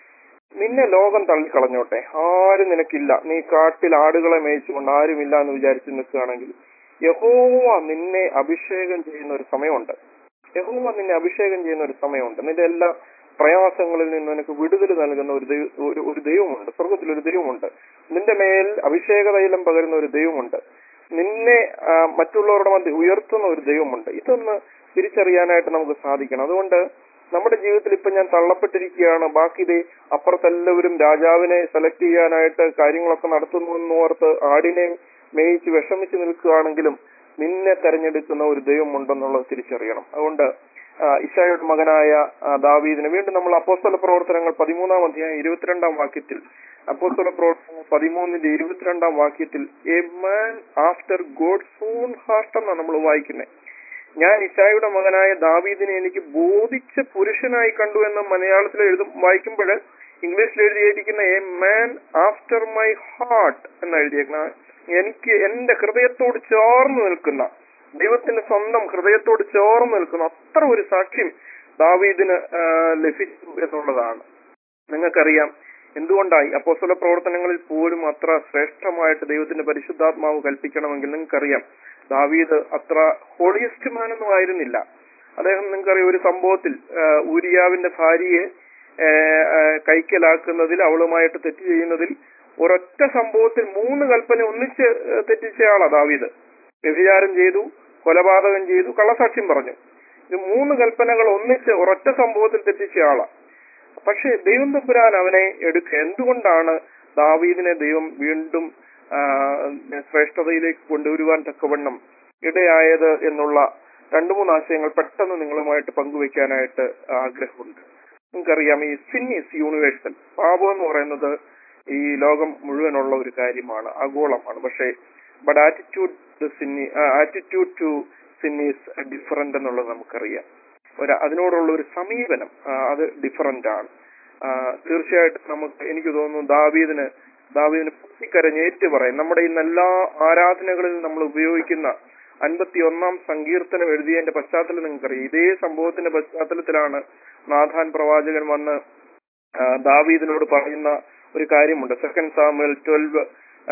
നിന്നെ ലോകം തള്ളിക്കളഞ്ഞോട്ടെ ആരും നിനക്കില്ല നീ കാട്ടിൽ ആടുകളെ മേയിച്ചുകൊണ്ട് ആരുമില്ല എന്ന് വിചാരിച്ച് നിൽക്കുകയാണെങ്കിൽ യഹോവ നിന്നെ അഭിഷേകം ചെയ്യുന്ന ഒരു സമയമുണ്ട് യഹോവ നിന്നെ അഭിഷേകം ചെയ്യുന്ന ഒരു സമയമുണ്ട് നിന്റെ എല്ലാ പ്രയാസങ്ങളിൽ നിന്ന് നിനക്ക് വിടുതൽ നൽകുന്ന ഒരു ദൈവ ഒരു- ഒരു ദൈവമുണ്ട് സ്വർഗത്തിൽ ഒരു ദൈവമുണ്ട് നിന്റെ മേൽ അഭിഷേക തൈലം പകരുന്ന ഒരു ദൈവമുണ്ട് നിന്നെ ആ, മറ്റുള്ളവരുടെ മധ്യ ഉയർത്തുന്ന ഒരു ദൈവമുണ്ട് ഇതൊന്ന് തിരിച്ചറിയാനായിട്ട് നമുക്ക് സാധിക്കണം അതുകൊണ്ട് നമ്മുടെ ജീവിതത്തിൽ ഇപ്പൊ ഞാൻ തള്ളപ്പെട്ടിരിക്കുകയാണ് ബാക്കി ഇതേ അപ്പുറത്തെല്ലാവരും രാജാവിനെ സെലക്ട് ചെയ്യാനായിട്ട് കാര്യങ്ങളൊക്കെ നടത്തുന്നു എന്ന് ഓർത്ത് ആടിനെ മേയിച്ച് വിഷമിച്ച് നിൽക്കുകയാണെങ്കിലും നിന്നെ തെരഞ്ഞെടുക്കുന്ന ഒരു ദൈവമുണ്ടെന്നുള്ളത് തിരിച്ചറിയണം അതുകൊണ്ട് ആ, ഇശായുടെ മകനായ ആ, ദാവീദിന് വീണ്ടും നമ്മൾ അപ്പോസ്തല പ്രവർത്തനങ്ങൾ പതിമൂന്നാം അധ്യായം ഇരുപത്തിരണ്ടാം വാക്യത്തിൽ അപ്പോസ്തല പ്രവർത്തനങ്ങൾ പതിമൂന്നിന്റെ ഇരുപത്തിരണ്ടാം വാക്യത്തിൽ a man after God's own heart എന്നാണ് നമ്മൾ വായിക്കുന്നത് ഞാൻ ഇശായുടെ മകനായ ദാവീദിനെ എനിക്ക് ബോധിച്ച പുരുഷനായി കണ്ടു എന്ന് മലയാളത്തിൽ എഴുതും വായിക്കുമ്പോൾ ഇംഗ്ലീഷിൽ എഴുതിയിരിക്കുന്ന a man after my heart എന്ന് എഴുതിയേക്കുന്ന എനിക്ക് എന്റെ ഹൃദയത്തോട് ചേർന്ന് നിൽക്കുന്ന ദൈവത്തിന്റെ സ്വന്തം ഹൃദയത്തോട് ചേർന്ന് നിൽക്കുന്ന അത്ര ഒരു സാക്ഷ്യം ദാവീദിന് ആ, ലഭിച്ചു എന്നുള്ളതാണ് നിങ്ങൾക്കറിയാം എന്തുകൊണ്ടായി അപ്പോസ്തല പ്രവർത്തനങ്ങളിൽ പോലും അത്ര ശ്രേഷ്ഠമായിട്ട് ദൈവത്തിന്റെ പരിശുദ്ധാത്മാവ് കൽപ്പിക്കണമെങ്കിൽ നിങ്ങൾക്കറിയാം ദാവീദ് അത്ര ഹോളിയസ്റ്റ് മാനൊന്നും ആയിരുന്നില്ല അദ്ദേഹം നിങ്ങൾക്കറിയാം ഒരു സംഭവത്തിൽ ആ, ഊരിയാവിന്റെ ഭാര്യയെ ആ, ആ, കൈക്കലാക്കുന്നതിൽ അവളുമായിട്ട് തെറ്റ് ചെയ്യുന്നതിൽ ഒരൊറ്റ സംഭവത്തിൽ മൂന്ന് കൽപ്പന ഒന്നിച്ച് ആ, തെറ്റിച്ചയാളാ ദാവീദ് വ്യഭിചാരം ചെയ്തു കൊലപാതകം ചെയ്തു കള്ളസാക്ഷ്യം പറഞ്ഞു ഇത് മൂന്ന് കൽപ്പനകൾ ഒന്നിച്ച് ഒരൊറ്റ സംഭവത്തിൽ തെറ്റിച്ചയാളാ പക്ഷെ ദൈവം തമ്പുരാൻ അവനെ എടുക്കുക എന്തുകൊണ്ടാണ് ദാവീദിനെ ദൈവം വീണ്ടും ആ, ശ്രേഷ്ഠതയിലേക്ക് കൊണ്ടുവരുവാൻ തക്കവണ്ണം ഇടയായത് എന്നുള്ള രണ്ടു മൂന്ന് ആശയങ്ങൾ പെട്ടെന്ന് നിങ്ങളുമായിട്ട് പങ്കുവെക്കാനായിട്ട് ആഗ്രഹമുണ്ട് നിങ്ങൾക്കറിയാം ഈ സിൻ ഇസ് യൂണിവേഴ്സൽ പാപം എന്ന് പറയുന്നത് ഈ ലോകം മുഴുവനുള്ള ഒരു കാര്യമാണ് ആഗോളമാണ് പക്ഷേ ബട്ട് ആറ്റിറ്റ്യൂഡ് സിന്നി attitude to sin is different എന്നുള്ളത് നമുക്കറിയാം ഒരു അതിനോടുള്ള ഒരു സമീപനം ആ, അത് ഡിഫറന്റ് ആണ് ആ, തീർച്ചയായിട്ടും നമുക്ക് എനിക്ക് തോന്നുന്നു ദാവീദിന് ദാവീദിന് പൊട്ടിക്കരഞ്ഞേറ്റ് പറയും നമ്മുടെ ഇന്ന് എല്ലാ ആരാധനകളിൽ നമ്മൾ ഉപയോഗിക്കുന്ന അൻപത്തി ഒന്നാം സങ്കീർത്തനം എഴുതിയതിന്റെ പശ്ചാത്തലം നിങ്ങൾക്കറിയാം ഇതേ സംഭവത്തിന്റെ പശ്ചാത്തലത്തിലാണ് നാഥാൻ പ്രവാചകൻ വന്ന് ആ, ദാവീദിനോട് പറയുന്ന ഒരു കാര്യമുണ്ട് second Samuel twelve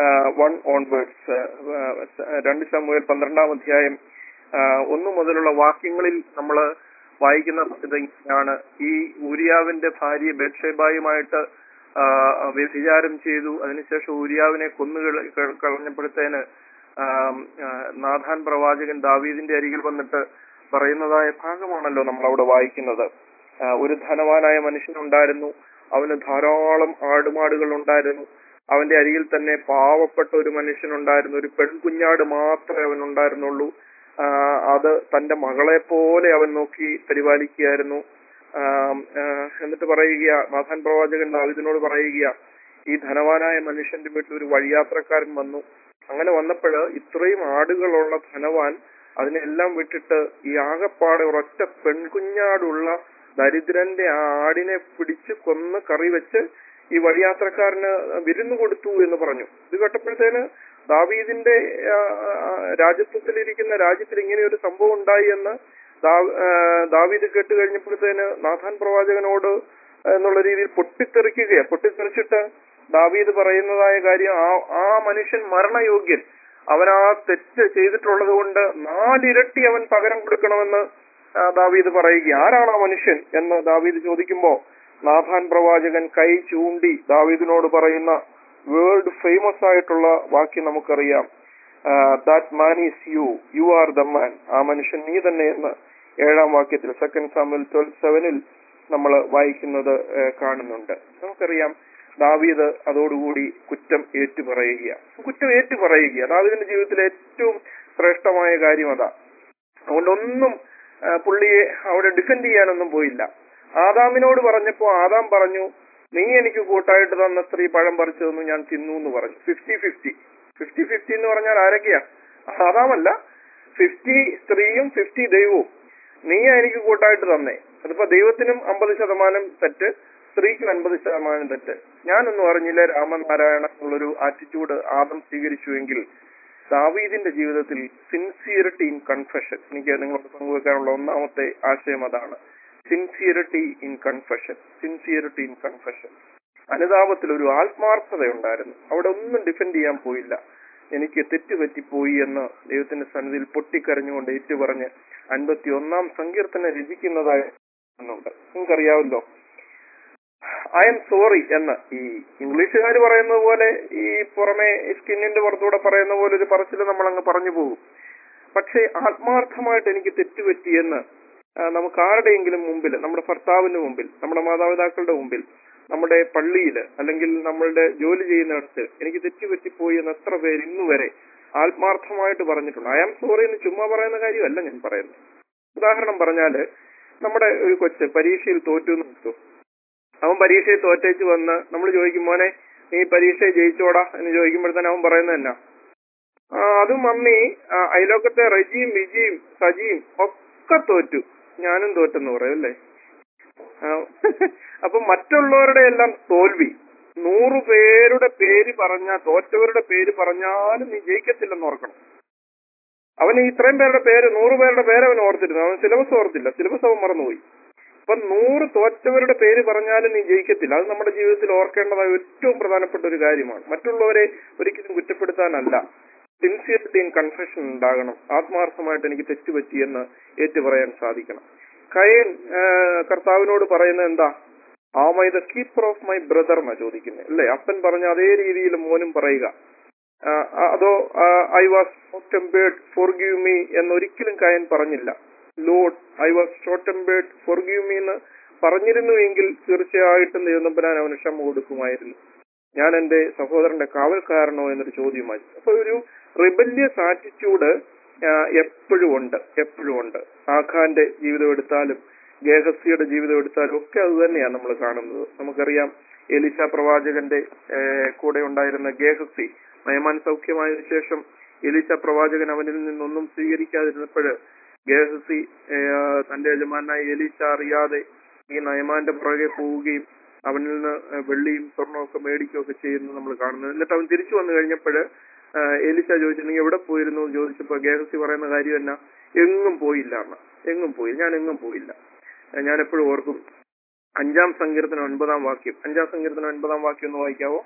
one onwards രണ്ട് സാമുവൽ പന്ത്രണ്ടാം അധ്യായം ആ, ഒന്ന് മുതലുള്ള വാക്യങ്ങളിൽ നമ്മൾ വായിക്കുന്ന ഇത് ഇങ്ങനെയാണ് ഈ ഊരിയാവിന്റെ ഭാര്യ ബേത്ഷേബായുമായിട്ട് ആ, വ്യഭിചാരം ചെയ്തു അതിനുശേഷം ഊരിയാവിനെ കൊന്നു കള- കള- കളഞ്ഞപ്പോഴത്തേന് ആം, ആ, നാഥാൻ പ്രവാചകൻ ദാവീദിന്റെ അരികിൽ വന്നിട്ട് പറയുന്നതായ ഭാഗമാണല്ലോ നമ്മൾ അവിടെ വായിക്കുന്നത് ആ, ഒരു ധനവാനായ മനുഷ്യനുണ്ടായിരുന്നു അവന് ധാരാളം ആടുമാടുകൾ ഉണ്ടായിരുന്നു അവന്റെ അരികിൽ തന്നെ പാവപ്പെട്ട ഒരു മനുഷ്യനുണ്ടായിരുന്നു ഒരു പെൺകുഞ്ഞാട് മാത്രമേ അവൻ ഉണ്ടായിരുന്നുള്ളൂ ആ, അത് തന്റെ മകളെ പോലെ അവൻ നോക്കി പരിപാലിക്കുകയായിരുന്നു ആം, ആ, എന്നിട്ട് പറയുക നാഥാൻ പ്രവാചകൻ ദാവിദിനോട് പറയുക ഈ ധനവാനായ മനുഷ്യന്റെ വീട്ടിൽ ഒരു വഴിയാത്രക്കാരൻ വന്നു അങ്ങനെ വന്നപ്പോൾ ഇത്രയും ആടുകളുള്ള ധനവാൻ അതിനെല്ലാം വിട്ടിട്ട് ഈ ആകപ്പാടെ ഒരൊറ്റ പെൺകുഞ്ഞാടുള്ള ദരിദ്രന്റെ ആ ആടിനെ പിടിച്ച് കൊന്ന് കറി വെച്ച് ഈ വഴിയാത്രക്കാരന് വിരുന്ന് കൊടുത്തു എന്ന് പറഞ്ഞു ഇത് കേട്ടപ്പോഴത്തേന് ദാവീദിന്റെ ആ, ആ, രാജ്യത്വത്തിലിരിക്കുന്ന രാജ്യത്തിൽ ഇങ്ങനെ ഒരു സംഭവം ഉണ്ടായി എന്ന് ദാ- ആ, ദാവീദ് കേട്ട് കഴിഞ്ഞപ്പോഴത്തേന് നാഥാൻ പ്രവാചകനോട് എന്നുള്ള രീതിയിൽ പൊട്ടിത്തെറിക്കുകയാ പൊട്ടിത്തെറിച്ചിട്ട് ദാവീദ് പറയുന്നതായ കാര്യം ആ ആ മനുഷ്യൻ മരണയോഗ്യൻ അവൻ ആ തെറ്റ് ചെയ്തിട്ടുള്ളത് കൊണ്ട് നാലിരട്ടി അവൻ പകരം കൊടുക്കണമെന്ന് ആ, ദാവീദ് പറയുക ആരാണ് ആ മനുഷ്യൻ എന്ന് ദാവീദ് ചോദിക്കുമ്പോ നാഥാൻ പ്രവാചകൻ കൈ ചൂണ്ടി ദാവീദിനോട് പറയുന്ന വേൾഡ് ഫേമസ് ആയിട്ടുള്ള വാക്യം നമുക്കറിയാം that man is you you are the man ആ മനുഷ്യൻ നീ തന്നെ എന്ന് ഏഴാം വാക്യത്തിൽ സെക്കൻഡ് സാമ്പിൾ ട്വൽവ് സെവനിൽ നമ്മൾ വായിക്കുന്നത് ആ, കാണുന്നുണ്ട് നമുക്കറിയാം ദാവീദ് അതോടുകൂടി കുറ്റം ഏറ്റുപറയുക കുറ്റം ഏറ്റുപറയുക ദാവീദിന്റെ ജീവിതത്തിലെ ഏറ്റവും ശ്രേഷ്ഠമായ കാര്യം അതാ അതുകൊണ്ട് ഒന്നും ആ, പുള്ളിയെ അവിടെ ഡിഫെൻഡ് ചെയ്യാനൊന്നും പോയില്ല ആദാമിനോട് പറഞ്ഞപ്പോ ആദാം പറഞ്ഞു നീ എനിക്ക് കൂട്ടായിട്ട് തന്ന സ്ത്രീ പഴം പറിച്ചു തന്നു ഞാൻ തിന്നു എന്ന് പറഞ്ഞു ഫിഫ്റ്റി ഫിഫ്റ്റി ഫിഫ്റ്റി ഫിഫ്റ്റി എന്ന് പറഞ്ഞാൽ ആരൊക്കെയാ ആദാമല്ല ഫിഫ്റ്റി സ്ത്രീയും ഫിഫ്റ്റി ദൈവവും നീയാ എനിക്ക് കൂട്ടായിട്ട് തന്നേ അതിപ്പോ ദൈവത്തിനും അമ്പത് ശതമാനം തെറ്റ് സ്ത്രീക്കും അൻപത് ശതമാനം തെറ്റ് ഞാനൊന്നും അറിഞ്ഞില്ല രാമനാരായണ എന്നുള്ളൊരു ആറ്റിറ്റ്യൂഡ് ആദം സ്വീകരിച്ചുവെങ്കിൽ ദാവീദിന്റെ ജീവിതത്തിൽ സിൻസിയറിറ്റി ഇൻ കൺഫെഷൻ എനിക്ക് നിങ്ങളോട് പങ്കുവെക്കാനുള്ള ഒന്നാമത്തെ ആശയം അതാണ് sincerity in confession sincerity in confession അനുതാപത്തിൽ ഒരു ആത്മാർത്ഥത ഉണ്ടായിരുന്നു അവിടെ ഒന്നും ഡിഫെൻഡ് ചെയ്യാൻ പോയില്ല എനിക്ക് തെറ്റുപറ്റിപ്പോയി എന്ന് ദൈവത്തിന്റെ സന്നിധിയിൽ പൊട്ടിക്കരഞ്ഞുകൊണ്ട് ഏറ്റുപറഞ്ഞ് അൻപത്തി ഒന്നാം സങ്കീർത്തനം രചിക്കുന്നതായ ഒന്നുണ്ട് നിങ്ങൾക്കറിയാമല്ലോ ഐ എം സോറി എന്ന് ഈ ഇംഗ്ലീഷുകാർ പറയുന്നത് പോലെ ഈ പുറമെ സ്കിന്നിന്റെ പുറത്തൂടെ പറയുന്ന പോലെ ഒരു പറച്ചിൽ നമ്മൾ അങ്ങ് പറഞ്ഞു പോകും പക്ഷേ ആത്മാർത്ഥമായിട്ട് എനിക്ക് തെറ്റുപറ്റിയെന്ന് ആ, നമുക്ക് ആരുടെയെങ്കിലും മുമ്പിൽ നമ്മുടെ ഭർത്താവിന്റെ മുമ്പിൽ നമ്മുടെ മാതാപിതാക്കളുടെ മുമ്പിൽ നമ്മുടെ പള്ളിയിൽ അല്ലെങ്കിൽ നമ്മളുടെ ജോലി ചെയ്യുന്നിടത്ത് എനിക്ക് തെറ്റുപറ്റിപ്പോയി എന്ന് എത്ര പേര് ഇന്ന് വരെ ആത്മാർത്ഥമായിട്ട് പറഞ്ഞിട്ടുണ്ട് ഐ ആം സോറി എന്ന് ചുമ്മാ പറയുന്ന കാര്യമല്ല ഞാൻ പറയുന്നത് ഉദാഹരണം പറഞ്ഞാല് നമ്മുടെ ഒരു കൊച്ച് പരീക്ഷയിൽ തോറ്റു എന്ന് വെച്ചു അവൻ പരീക്ഷയിൽ തോറ്റേച്ച് വന്ന് നമ്മൾ ചോദിക്കും മോനെ നീ പരീക്ഷയെ ജയിച്ചോടാ എന്ന് ചോദിക്കുമ്പോഴത്തേന് അവൻ പറയുന്നത് എന്നാ ആ, അത് മമ്മി ആ, അയലോക്കത്തെ റജിയും വിജിയും സജിയും ഒക്കെ തോറ്റു ഞാനും തോറ്റെന്ന് പറയും അല്ലേ ആ, അപ്പൊ മറ്റുള്ളവരുടെ എല്ലാം തോൽവി നൂറു പേരുടെ പേര് പറഞ്ഞ തോറ്റവരുടെ പേര് പറഞ്ഞാലും നീ ജയിക്കത്തില്ലെന്ന് ഓർക്കണം അവന് ഇത്രയും പേരുടെ പേര് നൂറ് പേരുടെ പേര് അവൻ ഓർത്തിരുന്നു അവൻ സിലബസ് ഓർത്തില്ല സിലബസ് അവൻ മറന്നുപോയി അപ്പൊ നൂറ് തോറ്റവരുടെ പേര് പറഞ്ഞാലും നീ ജയിക്കത്തില്ല അത് നമ്മുടെ ജീവിതത്തിൽ ഓർക്കേണ്ടതായ ഏറ്റവും പ്രധാനപ്പെട്ട ഒരു കാര്യമാണ് മറ്റുള്ളവരെ ഒരിക്കലും കുറ്റപ്പെടുത്താനല്ല സിൻസിയറിറ്റി ഇൻ കൺഫെഷൻ ഉണ്ടാകണം ആത്മാർത്ഥമായിട്ട് എനിക്ക് തെറ്റുപറ്റിയെന്ന് ഏറ്റു പറയാൻ സാധിക്കണം കയൻ ആ, കർത്താവിനോട് പറയുന്നത് എന്താ am I the keeper of my brother എന്നാ ചോദിക്കുന്നത് അല്ലേ അപ്പൻ പറഞ്ഞ അതേ രീതിയിൽ മോനും പറയുക ആ, അതോ I was short tempered forgive me എന്നൊരിക്കലും കയൻ പറഞ്ഞില്ല Lord I was short tempered forgive me എന്ന് പറഞ്ഞിരുന്നുവെങ്കിൽ തീർച്ചയായിട്ടും ദൈവനമ്പരാൻ അവന് ക്ഷമ കൊടുക്കുമായിരുന്നു ഞാൻ എന്റെ സഹോദരന്റെ കാവൽക്കാരനോ എന്നൊരു ചോദ്യമായി അപ്പൊ ഒരു റിബല്യസ് ആറ്റിറ്റ്യൂഡ് എപ്പോഴും ഉണ്ട് എപ്പോഴും ഉണ്ട് ആഖാന്റെ ജീവിതം എടുത്താലും ഗേഹസിയുടെ ജീവിതം എടുത്താലും ഒക്കെ അത് തന്നെയാണ് നമ്മൾ കാണുന്നത് നമുക്കറിയാം എലിശ പ്രവാചകന്റെ ആ, കൂടെ ഉണ്ടായിരുന്ന ഗേഹസി നയമാൻ സൗഖ്യമായതിനു ശേഷം എലിശ പ്രവാചകൻ അവനിൽ നിന്നൊന്നും സ്വീകരിക്കാതിരുന്നപ്പോൾ ഗേഹസി ആ, തന്റെ യജമാനായ എലിശ അറിയാതെ ഈ നയമാന്റെ പുറകെ പോവുകയും അവനിൽ നിന്ന് ആ, വെള്ളിയും സ്വർണവും ഒക്കെ മേടിക്കുകയും ഒക്കെ ചെയ്യുന്നത് നമ്മൾ കാണുന്നത് എന്നിട്ട് അവൻ തിരിച്ചു വന്നു കഴിഞ്ഞപ്പോൾ എലിശ ചോദിച്ചു നീ എവിടെ പോയിരുന്നു എന്ന് ചോദിച്ചപ്പോ ഗേഹസി പറയുന്ന കാര്യം എന്നാ എങ്ങും പോയില്ല എന്ന് എങ്ങും പോയി ഞാൻ എങ്ങും പോയില്ല ആ, ഞാൻ എപ്പോഴും ഓർക്കും അഞ്ചാം സങ്കീർത്തനം ഒൻപതാം വാക്യം അഞ്ചാം സങ്കീർത്തനം ഒൻപതാം വാക്യം ഒന്ന് വായിക്കാവോ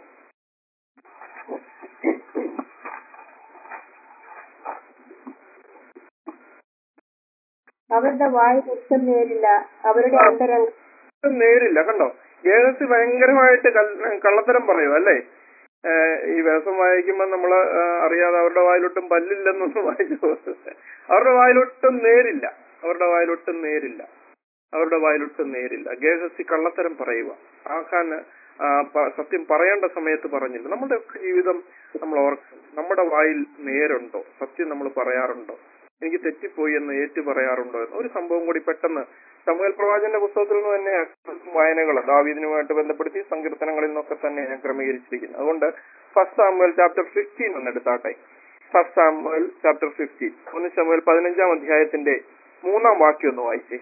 അവരുടെ വായി ഒട്ടും നേരില്ല അവരുടെ അന്തരംഗം ഒട്ടും നേരില്ല കണ്ടോ ഗേഹസി ഭയങ്കരമായിട്ട് കൽ- കള്ളത്തരം പറയും അല്ലേ ഏഹ് ഈ വേഷം വായിക്കുമ്പോൾ നമ്മള് ഏഹ് അറിയാതെ അവരുടെ വായിലൊട്ടും പല്ലില്ലെന്നൊന്നും വായിച്ചു അവരുടെ വായിലൊട്ടും നേരില്ല അവരുടെ വായിലൊട്ടും നേരില്ല അവരുടെ വായിലൊട്ടും നേരില്ല ഗേഹസി കള്ളത്തരം പറയുക ആക്കാൻ ആ, പ- സത്യം പറയേണ്ട സമയത്ത് പറഞ്ഞില്ല നമ്മുടെ ഒക്കെ ജീവിതം നമ്മൾ ഓർക്കും നമ്മുടെ വായിൽ നേരുണ്ടോ സത്യം നമ്മൾ പറയാറുണ്ടോ എനിക്ക് തെറ്റിപ്പോയി എന്ന് ഏറ്റു പറയാറുണ്ടോ എന്ന് ഒരു സംഭവം കൂടി പെട്ടെന്ന് സമൂഹൽ പ്രവാചന്റെ പുസ്തകത്തിൽ നിന്ന് തന്നെ വായനകൾ ദാവീദിനുമായിട്ട് ബന്ധപ്പെടുത്തി സങ്കീർത്തനങ്ങളിൽ നിന്നൊക്കെ തന്നെ ഞാൻ ക്രമീകരിച്ചിരിക്കുന്നത് അതുകൊണ്ട് ഫസ്റ്റ് സാമുവൽ ചാപ്റ്റർ ഫിഫ്റ്റീൻ ഒന്ന് എടുത്താട്ടെ ഫസ്റ്റ് സാമുവൽ ചാപ്റ്റർ ഫിഫ്റ്റീൻ ഒന്ന് സാമുവൽ പതിനഞ്ചാം അധ്യായത്തിന്റെ മൂന്നാം വാക്യം ഒന്ന് വായിച്ചേ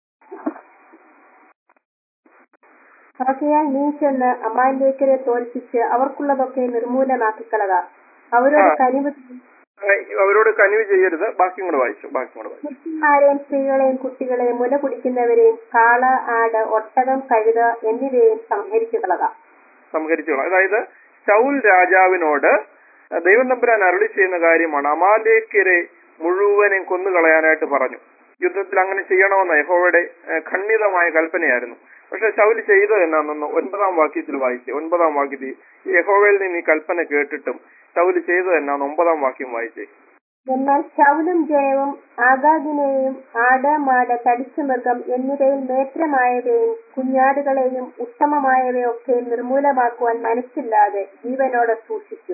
ആകയാൽ നീ ചെന്ന് അമാലേക്കരെ തോൽപ്പിച്ച് അവർക്കുള്ളതൊക്കെ നിർമൂലമാക്കിക്കളക അവരോട് ആ. കനിവ് അവരോട് കനിവ് ചെയ്യരുത് ബാക്കി കൂടെ വായിച്ചു ബാക്കി കൂടെ വായിച്ചു പുരുഷന്മാരെയും സ്ത്രീകളെയും കുട്ടികളെയും മുല കുടിക്കുന്നവരെയും കാള ആട് ഒട്ടകം കഴുത എന്നിവയെയും സംഹരിച്ചു കളക സംഹരിച്ചോളാം അതായത് ശൗൽ രാജാവിനോട് ദൈവം തമ്പുരാൻ അരുളി ചെയ്യുന്ന കാര്യമാണ് അമാലേക്കരെ മുഴുവനും കൊന്നുകളയാനായിട്ട് പറഞ്ഞു യുദ്ധത്തിൽ അങ്ങനെ ചെയ്യണമെന്ന യഹോവയുടെ ഏഹ്, ഖണ്ഡിതമായ കൽപ്പനയായിരുന്നു പക്ഷെ ശൗല് ചെയ്തത് എന്നാണെന്ന് ഒൻപതാം വാക്യത്തിൽ വായിച്ചേ ഒൻപതാം വാക്യത്തിൽ ഈ യഹോവയിൽ നിന്ന് ഈ കൽപ്പന കേട്ടിട്ടും ശൗല് ചെയ്തത് എന്നാന്ന് ഒമ്പതാം വാക്യം വായിച്ചേ എന്നാൽ ശൗലും ജനവും ആഗാഗിനെയും ആട് മാട് തടിച്ച മൃഗം എന്നിവയിൽ നേത്രമായവയും കുഞ്ഞാടുകളെയും ഉത്തമമായവയൊക്കെയും നിർമൂലമാക്കുവാൻ മനസ്സില്ലാതെ ജീവനോടെ സൂക്ഷിച്ചു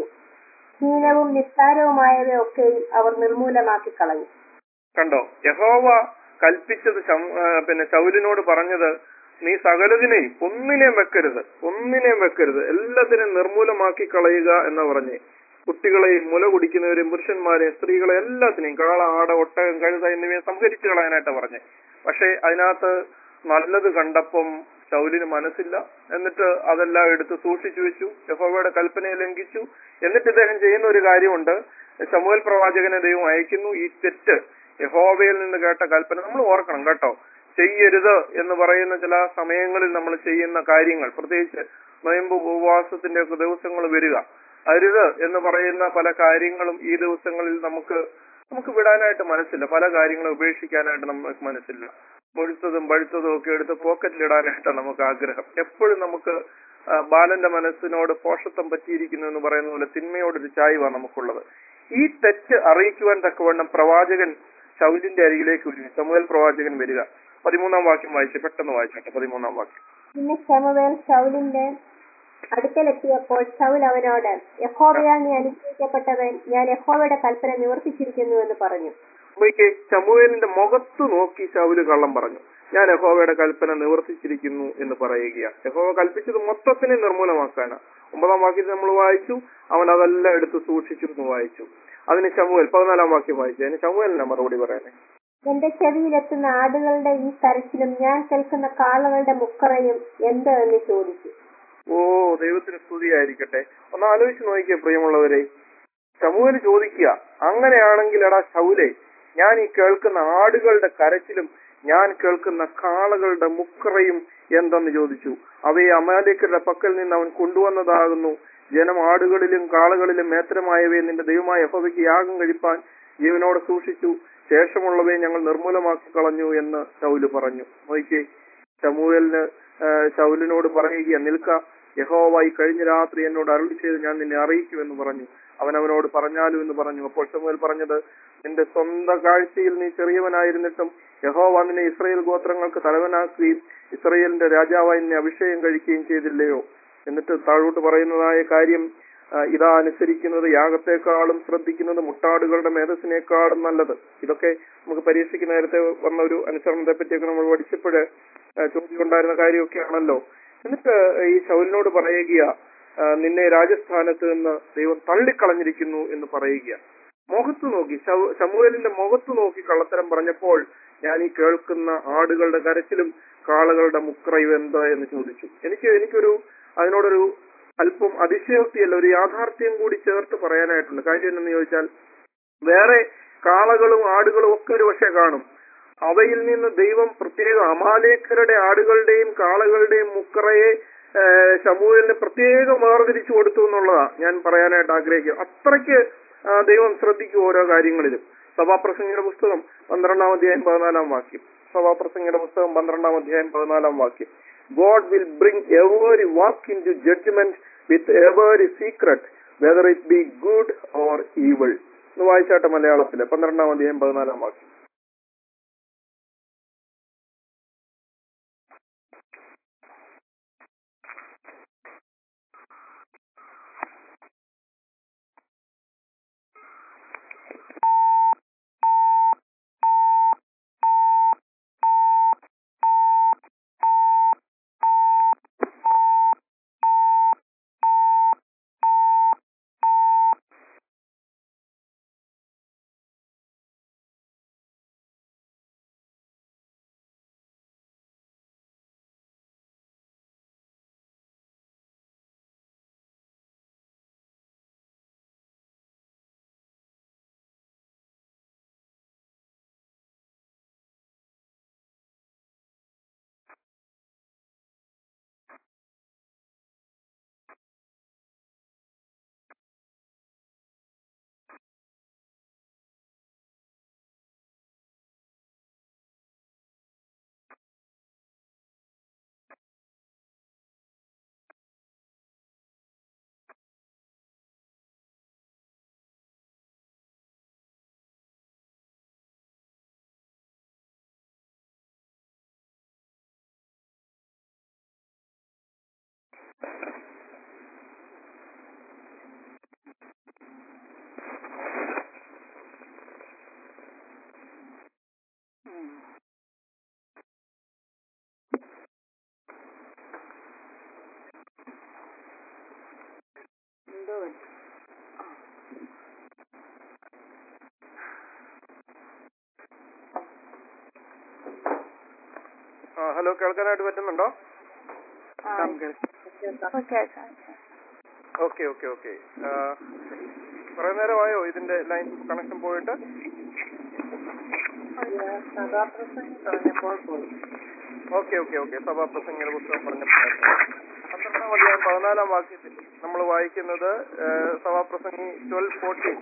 ഹീനവും നിസ്സാരവുമായവയൊക്കെയും അവർ നിർമൂലമാക്കി കളഞ്ഞു കണ്ടോ യഹോവ കൽപ്പിച്ചത് ശം- ആ, പിന്നെ ശൗലിനോട് പറഞ്ഞത് നീ സകലതിനെയും ഒന്നിനെയും വെക്കരുത് ഒന്നിനെയും വെക്കരുത് എല്ലാത്തിനെയും നിർമൂലമാക്കി കളയുക എന്ന് പറഞ്ഞ് കുട്ടികളെയും മുല കുടിക്കുന്നവരെയും പുരുഷന്മാരെയും സ്ത്രീകളെ എല്ലാത്തിനെയും കാള ആട ഒട്ടകം കഴുത എന്നിവയെ സംഹരിച്ചു കളയാനായിട്ട് പറഞ്ഞ് പക്ഷെ അതിനകത്ത് നല്ലത് കണ്ടപ്പം ശൗലിന് മനസ്സില്ല എന്നിട്ട് അതെല്ലാം എടുത്ത് സൂക്ഷിച്ചു വെച്ചു യഹോവയുടെ കൽപ്പനയെ ലംഘിച്ചു എന്നിട്ട് ഇദ്ദേഹം ചെയ്യുന്ന ഒരു കാര്യമുണ്ട് ശമുവൽ പ്രവാചകനെ ദൈവം അയക്കുന്നു ഈ തെറ്റ് യഹോവയിൽ നിന്ന് കേട്ട കൽപ്പന നമ്മൾ ഓർക്കണം കേട്ടോ ചെയ്യരുത് എന്ന് പറയുന്ന ചില സമയങ്ങളിൽ നമ്മൾ ചെയ്യുന്ന കാര്യങ്ങൾ പ്രത്യേകിച്ച് നോയമ്പ് ഉപവാസത്തിന്റെ ഒക്കെ ദിവസങ്ങൾ വരിക അരുത് എന്ന് പറയുന്ന പല കാര്യങ്ങളും ഈ ദിവസങ്ങളിൽ നമുക്ക് നമുക്ക് വിടാനായിട്ട് മനസ്സില്ല പല കാര്യങ്ങളും ഉപേക്ഷിക്കാനായിട്ട് നമുക്ക് മനസ്സില്ല മുഴുത്തതും പഴുത്തതും ഒക്കെ എടുത്ത് പോക്കറ്റിലിടാനായിട്ട് നമുക്ക് ആഗ്രഹം എപ്പോഴും നമുക്ക് ആ, ബാലന്റെ മനസ്സിനോട് പോഷത്വം പറ്റിയിരിക്കുന്നു എന്ന് പറയുന്ന പോലെ തിന്മയോടൊരു ചായ്വാണ് നമുക്കുള്ളത് ഈ തെറ്റ് അറിയിക്കുവാൻ തക്കവണ്ണം പ്രവാചകൻ ശൗലിന്റെ അരികിലേക്ക് വരിക സമൂഹൽ പ്രവാചകൻ വരിക പതിമൂന്നാം വാക്യം വായിച്ചു പെട്ടെന്ന് വായിച്ചോട്ടെ പതിമൂന്നാം വാക്യം പിന്നെ ശമുവേൽ ശൗലിന്റെ അടുക്കലെത്തിയപ്പോൾ ശൗൽ അവനോട് യഹോവയാൽ നീ അനുഗ്രഹിക്കപ്പെട്ടവൻ ഞാൻ യഹോവയുടെ കൽപ്പന നിവർത്തിച്ചിരിക്കുന്നു എന്ന് പറഞ്ഞു അപ്പോഴേക്ക് ശമുവേലിന്റെ മുഖത്ത് നോക്കി ശൗല് കള്ളം പറഞ്ഞു ഞാൻ യഹോവയുടെ കൽപ്പന നിവർത്തിച്ചിരിക്കുന്നു എന്ന് പറയുകയാണ് യഹോവ കൽപ്പിച്ചത് മൊത്തത്തിനെ നിർമൂലമാക്കാനാണ് ഒമ്പതാം വാക്യത്തിൽ നമ്മൾ വായിച്ചു അവൻ അതെല്ലാം എടുത്ത് സൂക്ഷിച്ചു എന്ന് വായിച്ചു അതിന് ശമുവേൽ പതിനാലാം വാക്യം വായിച്ചു അതിന് ശമുവേലിനെ മറുപടി പറയാനേ എന്റെ ചെവിയിലെത്തുന്ന ആടുകളുടെ ഈ കരച്ചിലും ഞാൻ കേൾക്കുന്ന കാളകളുടെ മുക്കറയും എന്ത് എന്ന് ചോദിച്ചു ഓ ദൈവത്തിന് സ്തുതിയായിരിക്കട്ടെ ഒന്ന് ആലോചിച്ച് നോക്കിയേ പ്രിയമുള്ളവരെ ശമുവേല് ചോദിക്കുക അങ്ങനെയാണെങ്കിൽ എടാ ശൗലെ ഞാൻ ഈ കേൾക്കുന്ന ആടുകളുടെ കരച്ചിലും ഞാൻ കേൾക്കുന്ന കാളകളുടെ മുക്കറയും എന്തെന്ന് ചോദിച്ചു അവയെ അമാലേക്കരുടെ പക്കൽ നിന്ന് അവൻ കൊണ്ടുവന്നതാകുന്നു ജനം ആടുകളിലും കാളകളിലും മേത്രമായവയെ നിന്റെ ദൈവമായ യഹോവയ്ക്ക് യാഗം കഴിപ്പാൻ ജീവനോട് സൂക്ഷിച്ചു ശേഷമുള്ളവയെ ഞങ്ങൾ നിർമൂലമാക്കി കളഞ്ഞു എന്ന് ശൗല് പറഞ്ഞു നോക്കിയേ ശമൂവേലിന് ശൗലിനോട് പറയുക നിൽക്ക യഹോവ ഈ കഴിഞ്ഞ രാത്രി എന്നോട് അരുളി ചെയ്ത് ഞാൻ നിന്നെ അറിയിക്കുമെന്ന് പറഞ്ഞു അവൻ അവനോട് പറഞ്ഞാലും എന്ന് പറഞ്ഞു അപ്പോൾ ശമൂവേൽ പറഞ്ഞത് നിന്റെ സ്വന്തം കാഴ്ചയിൽ നീ ചെറിയവനായിരുന്നിട്ടും യഹോവ നിന്നെ ഇസ്രയേൽ ഗോത്രങ്ങൾക്ക് തലവനാക്കുകയും ഇസ്രയേലിന്റെ രാജാവായി നിന്നെ അഭിഷേകം കഴിക്കുകയും ചെയ്തില്ലയോ എന്നിട്ട് താഴോട്ട് പറയുന്നതായ കാര്യം ആ, ഇതാ അനുസരിക്കുന്നത് യാഗത്തെക്കാളും ശ്രദ്ധിക്കുന്നത് മുട്ടാടുകളുടെ മേധസ്സിനേക്കാളും നല്ലത് ഇതൊക്കെ നമുക്ക് പരീക്ഷയ്ക്ക് നേരത്തെ വന്ന ഒരു അനുസരണത്തെ പറ്റിയൊക്കെ നമ്മൾ പഠിച്ചപ്പോഴ് ചോദ്യം ഉണ്ടായിരുന്ന കാര്യമൊക്കെയാണല്ലോ എന്നിട്ട് ഈ ശൗലിനോട് പറയുക ആ, നിന്നെ രാജസ്ഥാനത്ത് നിന്ന് ദൈവം തള്ളിക്കളഞ്ഞിരിക്കുന്നു എന്ന് പറയുക മുഖത്ത് നോക്കി ശവ- ശമൂവേലിന്റെ മുഖത്ത് നോക്കി കള്ളത്തരം പറഞ്ഞപ്പോൾ ഞാൻ ഈ കേൾക്കുന്ന ആടുകളുടെ കരച്ചിലും കാളകളുടെ മുക്രയും എന്താ എന്ന് ചോദിച്ചു എനിക്ക് എനിക്കൊരു അതിനോടൊരു അല്പം അതിശയോക്തിയല്ല ഒരു യാഥാർത്ഥ്യം കൂടി ചേർത്ത് പറയാനായിട്ടുണ്ട് കാര്യം എന്തെന്ന് ചോദിച്ചാൽ വേറെ കാളകളും ആടുകളും ഒക്കെ ഒരു പക്ഷേ കാണും അവയിൽ നിന്ന് ദൈവം പ്രത്യേക അമാലേക്കരുടെ ആടുകളുടെയും കാളകളുടെയും മുക്കറയെ ശമൂഹലിന് പ്രത്യേകം വേർതിരിച്ചു കൊടുത്തു എന്നുള്ളതാ ഞാൻ പറയാനായിട്ട് ആഗ്രഹിക്കുക അത്രയ്ക്ക് ആ, ദൈവം ശ്രദ്ധിക്കും ഓരോ കാര്യങ്ങളിലും സഭാപ്രസംഗിയുടെ പുസ്തകം പന്ത്രണ്ടാം അധ്യായം പതിനാലാം വാക്യം സഭാപ്രസംഗിയുടെ പുസ്തകം പന്ത്രണ്ടാം അധ്യായം പതിനാലാം വാക്യം God will bring every work into judgment with every secret whether it be good or evil എന്ന് വായിച്ചാട്ടെ മലയാളത്തില് പന്ത്രണ്ടാം അധ്യായം പതിനാലാം വാക്യം എന്തോ പറ്റി? ആ ഹലോ കേൾക്കാനായിട്ട് പറ്റുന്നുണ്ടോ ഓക്കെ ഓക്കെ ഓക്കെ കുറെ നേരമായോ ഇതിന്റെ ലൈൻ കണക്ഷൻ പോയിട്ട് സഭാപ്രസംഗം പറഞ്ഞപ്പോൾ പോയി ഓക്കെ ഓക്കെ ഓക്കെ സഭാപ്രസംഗിയുടെ പുസ്തകം പറഞ്ഞപ്പോൾ പന്ത്രണ്ടാം അധ്യായം പതിനാലാം വാക്യത്തിൽ നമ്മൾ വായിക്കുന്നത് ഏഹ്, സഭാപ്രസംഗി twelve fourteen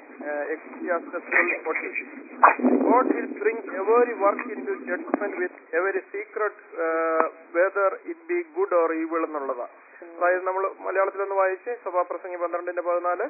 twelve fourteen God will bring every work into judgment with every secret uh, whether it be good or evil എന്നുള്ളതാ അതായത് നമ്മൾ മലയാളത്തിലൊന്ന് വായിച്ച് സഭാപ്രസംഗി പന്ത്രണ്ടിന്റെ പതിനാല്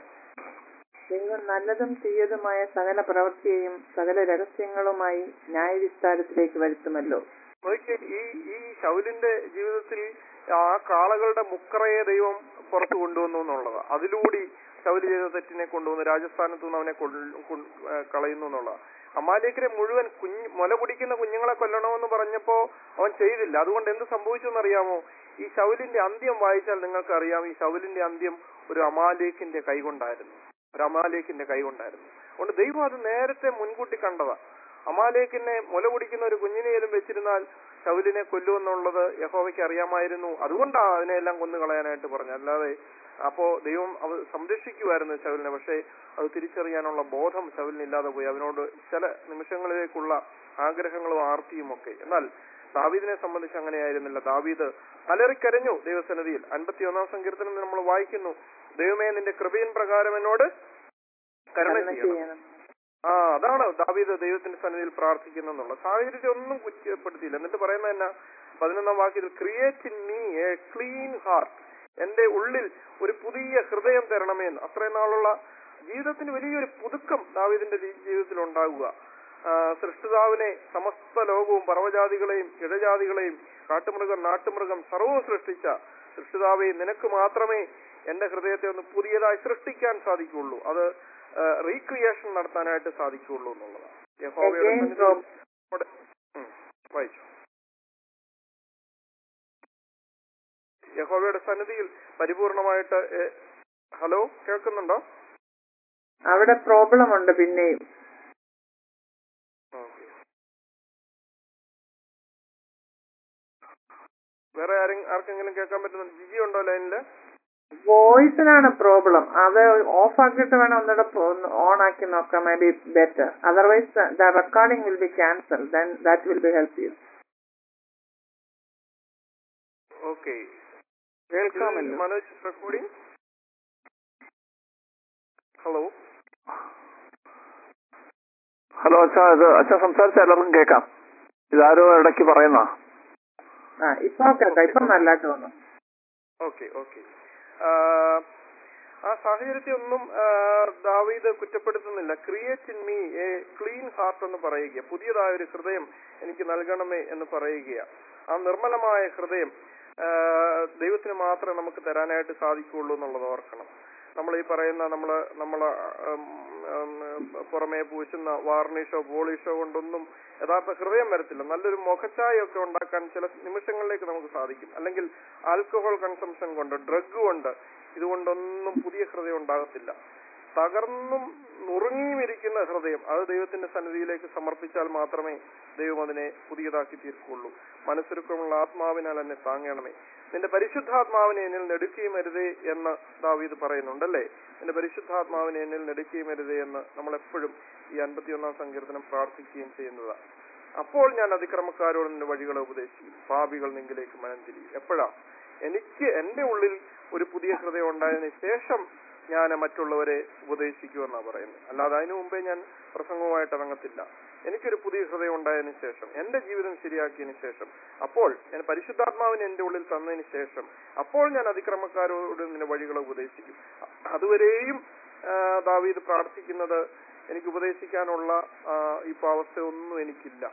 ദൈവം നല്ലതും തീയതുമായ സകല പ്രവൃത്തിയെയും സകല രഹസ്യങ്ങളുമായി ന്യായവിസ്താരത്തിലേക്ക് വരുത്തുമല്ലോ നോക്കിയേ ഈ ഈ ശൗലിന്റെ ജീവിതത്തിൽ ആ കാളകളുടെ മുക്കറയെ ദൈവം പുറത്തു കൊണ്ടുവന്നു എന്നുള്ളത് അതിലൂടെ ശൗല് ചെയ്ത തെറ്റിനെ കൊണ്ടുവന്ന് രാജസ്ഥാനത്തു നിന്ന് അവനെ കൊള്ള- കൊ- ഏ, കളയുന്നു എന്നുള്ളത് അമാലേക്കരെ മുഴുവൻ കുഞ്ഞ് മുല കുടിക്കുന്ന കുഞ്ഞുങ്ങളെ കൊല്ലണമെന്ന് പറഞ്ഞപ്പോ അവൻ ചെയ്തില്ല അതുകൊണ്ട് എന്ത് സംഭവിച്ചു എന്നറിയാമോ ഈ ശൗലിന്റെ അന്ത്യം വായിച്ചാൽ നിങ്ങൾക്ക് അറിയാം ഈ ശൗലിന്റെ അന്ത്യം ഒരു അമാലേക്കിന്റെ കൈകൊണ്ടായിരുന്നു ഒരു അമാലേക്കിന്റെ കൈകൊണ്ടായിരുന്നു അതുകൊണ്ട് ദൈവം അത് നേരത്തെ മുൻകൂട്ടി കണ്ടതാ അമാലേക്കിനെ മുല കുടിക്കുന്ന ഒരു കുഞ്ഞിനെയും വെച്ചിരുന്നാൽ ശൗലിനെ കൊല്ലുമെന്നുള്ളത് യഹോവയ്ക്ക് അറിയാമായിരുന്നു അതുകൊണ്ടാണ് അതിനെല്ലാം കൊന്നു കളയാനായിട്ട് പറഞ്ഞത് അല്ലാതെ അപ്പോ ദൈവം അവ സംരക്ഷിക്കുമായിരുന്നു ശൗലിനെ പക്ഷേ അത് തിരിച്ചറിയാനുള്ള ബോധം ശൗലിനില്ലാതെ പോയി അവനോട് ചില നിമിഷങ്ങളിലേക്കുള്ള ആഗ്രഹങ്ങളും ആർത്തിയും ഒക്കെ എന്നാൽ ദാവീദിനെ സംബന്ധിച്ച് അങ്ങനെയായിരുന്നില്ല ദാവീദ് അലറിക്കരഞ്ഞു ദൈവസന്നിധിയിൽ അൻപത്തിയൊന്നാം സങ്കീർത്തനം നമ്മൾ വായിക്കുന്നു ദൈവമേ നിന്റെ കൃപയിൻ പ്രകാരം എന്നോട് കരുണ കരുണ ചെയ്യണം ചെയ്യണം ആ അതാണ് ദാവീദ് ദൈവത്തിന്റെ സന്നിധിയിൽ പ്രാർത്ഥിക്കുന്നെന്നുള്ള സാഹചര്യത്തെ ഒന്നും കുറ്റപ്പെടുത്തിയില്ല എന്നിട്ട് പറയുന്നത് എന്നാ പതിനൊന്നാം വാക്യത്തിൽ create in me a clean heart എന്റെ ഉള്ളിൽ ഒരു പുതിയ ഹൃദയം തരണമേ എന്ന് അത്രയും നാളുള്ള ജീവിതത്തിന് വലിയൊരു പുതുക്കം ദാവീദിന്റെ ജീ- ജീവിതത്തിൽ ഉണ്ടാകുക ആ, സൃഷ്ടിതാവിനെ സമസ്ത ലോകവും പർവ്വജാതികളെയും ഇഴജാതികളെയും കാട്ടുമൃഗം നാട്ടുമൃഗം സർവവും സൃഷ്ടിച്ച സൃഷ്ടിതാവെ നിനക്ക് മാത്രമേ എന്റെ ഹൃദയത്തെ ഒന്ന് പുതിയതായി സൃഷ്ടിക്കാൻ സാധിക്കുള്ളൂ അത് റീക്രിയേഷൻ നടത്താനായിട്ട് സാധിക്കുള്ളൂ എന്നുള്ളതാണ് യഹോവയുടെ Again, സന്നിധിയിൽ Rob. നമ്മുടെ- ഉം, വായിച്ചു യഹോവയുടെ സന്നിധിയിൽ പരിപൂർണമായിട്ട് ഏ, ഹലോ കേൾക്കുന്നുണ്ടോ അവിടെ പ്രോബ്ലം ഉണ്ട് പിന്നെയും ഓക്കെ വേറെ ആരും ആർക്കെങ്കിലും കേൾക്കാൻ പറ്റുന്നുണ്ട് ജിജി ഉണ്ടോ ലൈനില് വോയിസിനാണ് പ്രോബ്ലം അത് ഓഫ് ആക്കിയിട്ട് വേണം ഒന്നുകൂടെ ഓൺ ആക്കി നോക്കാം may be better otherwise the recording will be cancel then that will be help you okay കേൾക്കാമല്ലോ മനോജ് റെക്കോർഡിംഗ് ഹലോ ഹലോ അച്ഛാ ഇത് അച്ഛൻ സംസാരിച്ച എല്ലാവർക്കും കേൾക്കാം ഇതാരോ ഇടയ്ക്ക് പറയുന്ന ആ ഇപ്പൊ കേൾക്കാം ഇപ്പൊ നല്ലതായിട്ട് തോന്നുന്നു ഓക്കെ ഓക്കെ ആ സാഹചര്യത്തെ ഒന്നും ആ, ദാവീദ് കുറ്റപ്പെടുത്തുന്നില്ല create in me a clean heart എന്ന് പറയുക പുതിയതായ ഒരു ഹൃദയം എനിക്ക് നൽകണമേ എന്ന് പറയുക ആ നിർമ്മലമായ ഹൃദയം ആ, ദൈവത്തിന് മാത്രമേ നമുക്ക് തരാനായിട്ട് സാധിക്കുകയുള്ളൂ എന്നുള്ളത് ഓർക്കണം നമ്മൾ ഈ പറയുന്ന നമ്മൾ നമ്മൾ പുറമേ പൂശുന്ന വാർണിഷോ പോളിഷോ കൊണ്ടൊന്നും യഥാർത്ഥ ഹൃദയം വരത്തില്ല നല്ലൊരു മുഖച്ചായൊക്കെ ഉണ്ടാക്കാൻ ചില നിമിഷങ്ങളിലേക്ക് നമുക്ക് സാധിക്കും അല്ലെങ്കിൽ ആൽക്കഹോൾ കൺസംഷൻ കൊണ്ട് ഡ്രഗ് കൊണ്ട് ഇതുകൊണ്ടൊന്നും പുതിയ ഹൃദയം ഉണ്ടാകത്തില്ല തകർന്നും നുറുങ്ങിയും ഇരിക്കുന്ന ഹൃദയം അത് ദൈവത്തിന്റെ സന്നിധിയിലേക്ക് സമർപ്പിച്ചാൽ മാത്രമേ ദൈവം അതിനെ പുതിയതാക്കി തീർക്കുള്ളൂ മനസ്സൊരുക്കമുള്ള ആത്മാവിനാൽ എന്നെ താങ്ങണമേ നിന്റെ പരിശുദ്ധാത്മാവിനെ എന്നിൽ നെടുക്കുകയും അരുതേ എന്ന് ദാവീദ് പറയുന്നുണ്ടല്ലേ നിന്റെ പരിശുദ്ധാത്മാവിനെ എന്നിൽ നെടുക്കുകയും അരുതേ എന്ന് നമ്മൾ എപ്പോഴും ഈ അൻപത്തിയൊന്നാം സങ്കീർത്തനം പ്രാർത്ഥിക്കുകയും ചെയ്യുന്നതാണ് അപ്പോൾ ഞാൻ അതിക്രമക്കാരോട് നിന്റെ വഴികളെ ഉപദേശിക്കും പാപികൾ നിങ്കിലേക്ക് മനം തിരിയും എപ്പോഴാ എനിക്ക് എന്റെ ഉള്ളിൽ ഒരു പുതിയ ഹൃദയം ഉണ്ടായതിനു ശേഷം ഞാൻ മറ്റുള്ളവരെ ഉപദേശിക്കുമെന്നാ പറയുന്നത് അല്ലാതെ അതിനു മുമ്പേ ഞാൻ പ്രസംഗവുമായിട്ട് ഇറങ്ങത്തില്ല എനിക്കൊരു പുതിയ ഹൃദയം ഉണ്ടായതിനു ശേഷം എന്റെ ജീവിതം ശരിയാക്കിയതിനു ശേഷം അപ്പോൾ ഞാൻ പരിശുദ്ധാത്മാവിനെ എന്റെ ഉള്ളിൽ തന്നതിന് ശേഷം അപ്പോൾ ഞാൻ അതിക്രമക്കാരോട് നിന്റെ വഴികളെ ഉപദേശിക്കും അ- അതുവരെയും ആ, ദാവീദ് പ്രാർത്ഥിക്കുന്നത് എനിക്ക് ഉപദേശിക്കാനുള്ള ആ, ഇപ്പൊ അവസ്ഥയൊന്നും എനിക്കില്ല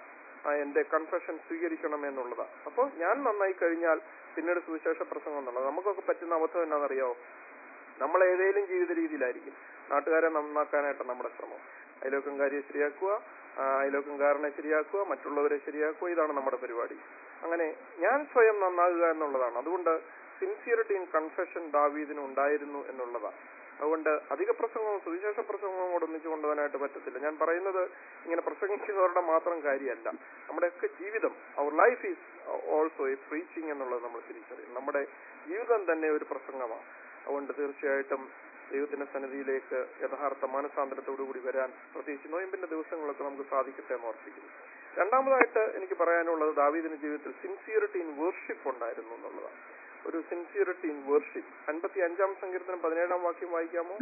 ആ, എന്റെ കൺഫെഷൻ സ്വീകരിക്കണം എന്നുള്ളതാണ് അപ്പോൾ ഞാൻ നന്നായി കഴിഞ്ഞാൽ പിന്നീട് സുവിശേഷ പ്രസംഗം എന്നുള്ളത് നമുക്കൊക്കെ പറ്റുന്ന അബദ്ധം എന്നാണെന്നറിയാമോ നമ്മൾ ഏതെങ്കിലും ജീവിത രീതിയിലായിരിക്കും നാട്ടുകാരെ നന്നാക്കാനായിട്ട് നമ്മുടെ ശ്രമം അയലോക്കംകാരിയെ ശരിയാക്കുക ആ, അയലോക്കംകാരനെ ശരിയാക്കുക മറ്റുള്ളവരെ ശരിയാക്കുക ഇതാണ് നമ്മുടെ പരിപാടി അങ്ങനെ ഞാൻ സ്വയം നന്നാകുക എന്നുള്ളതാണ് അതുകൊണ്ട് സിൻസിയറിറ്റി ഇൻ കൺഫെഷൻ ദാവീദിന് ഉണ്ടായിരുന്നു എന്നുള്ളതാണ് അതുകൊണ്ട് അധിക പ്രസംഗവും സുവിശേഷ പ്രസംഗവും കൂടെ ഒന്നിച്ചു കൊണ്ടുപോകാനായിട്ട് പറ്റത്തില്ല ഞാൻ പറയുന്നത് ഇങ്ങനെ പ്രസംഗിക്കുന്നവരുടെ മാത്രം കാര്യമല്ല നമ്മുടെയൊക്കെ ജീവിതം our life is also a preaching എന്നുള്ളത് നമ്മൾ തിരിച്ചറിയും നമ്മുടെ ജീവിതം തന്നെ ഒരു പ്രസംഗമാണ് അതുകൊണ്ട് തീർച്ചയായിട്ടും ദൈവത്തിന്റെ സന്നിധിയിലേക്ക് യഥാർത്ഥ മാനസാന്തരത്തോടു കൂടി വരാൻ പ്രത്യേകിച്ച് നോയമ്പിന്റെ ദിവസങ്ങളൊക്കെ നമുക്ക് സാധിക്കട്ടെ എന്ന് ഓർപ്പിക്കുന്നു രണ്ടാമതായിട്ട് എനിക്ക് പറയാനുള്ളത് ദാവീദിന്റെ ജീവിതത്തിൽ സിൻസിയറിറ്റി ഇൻ വേർഷിപ്പ് ഉണ്ടായിരുന്നു എന്നുള്ളതാണ് ഒരു സിൻസിയറിറ്റി ഇൻ വേർഷിപ്പ് അൻപത്തി അഞ്ചാം സങ്കീർത്തനം പതിനേഴാം വാക്യം വായിക്കാമോ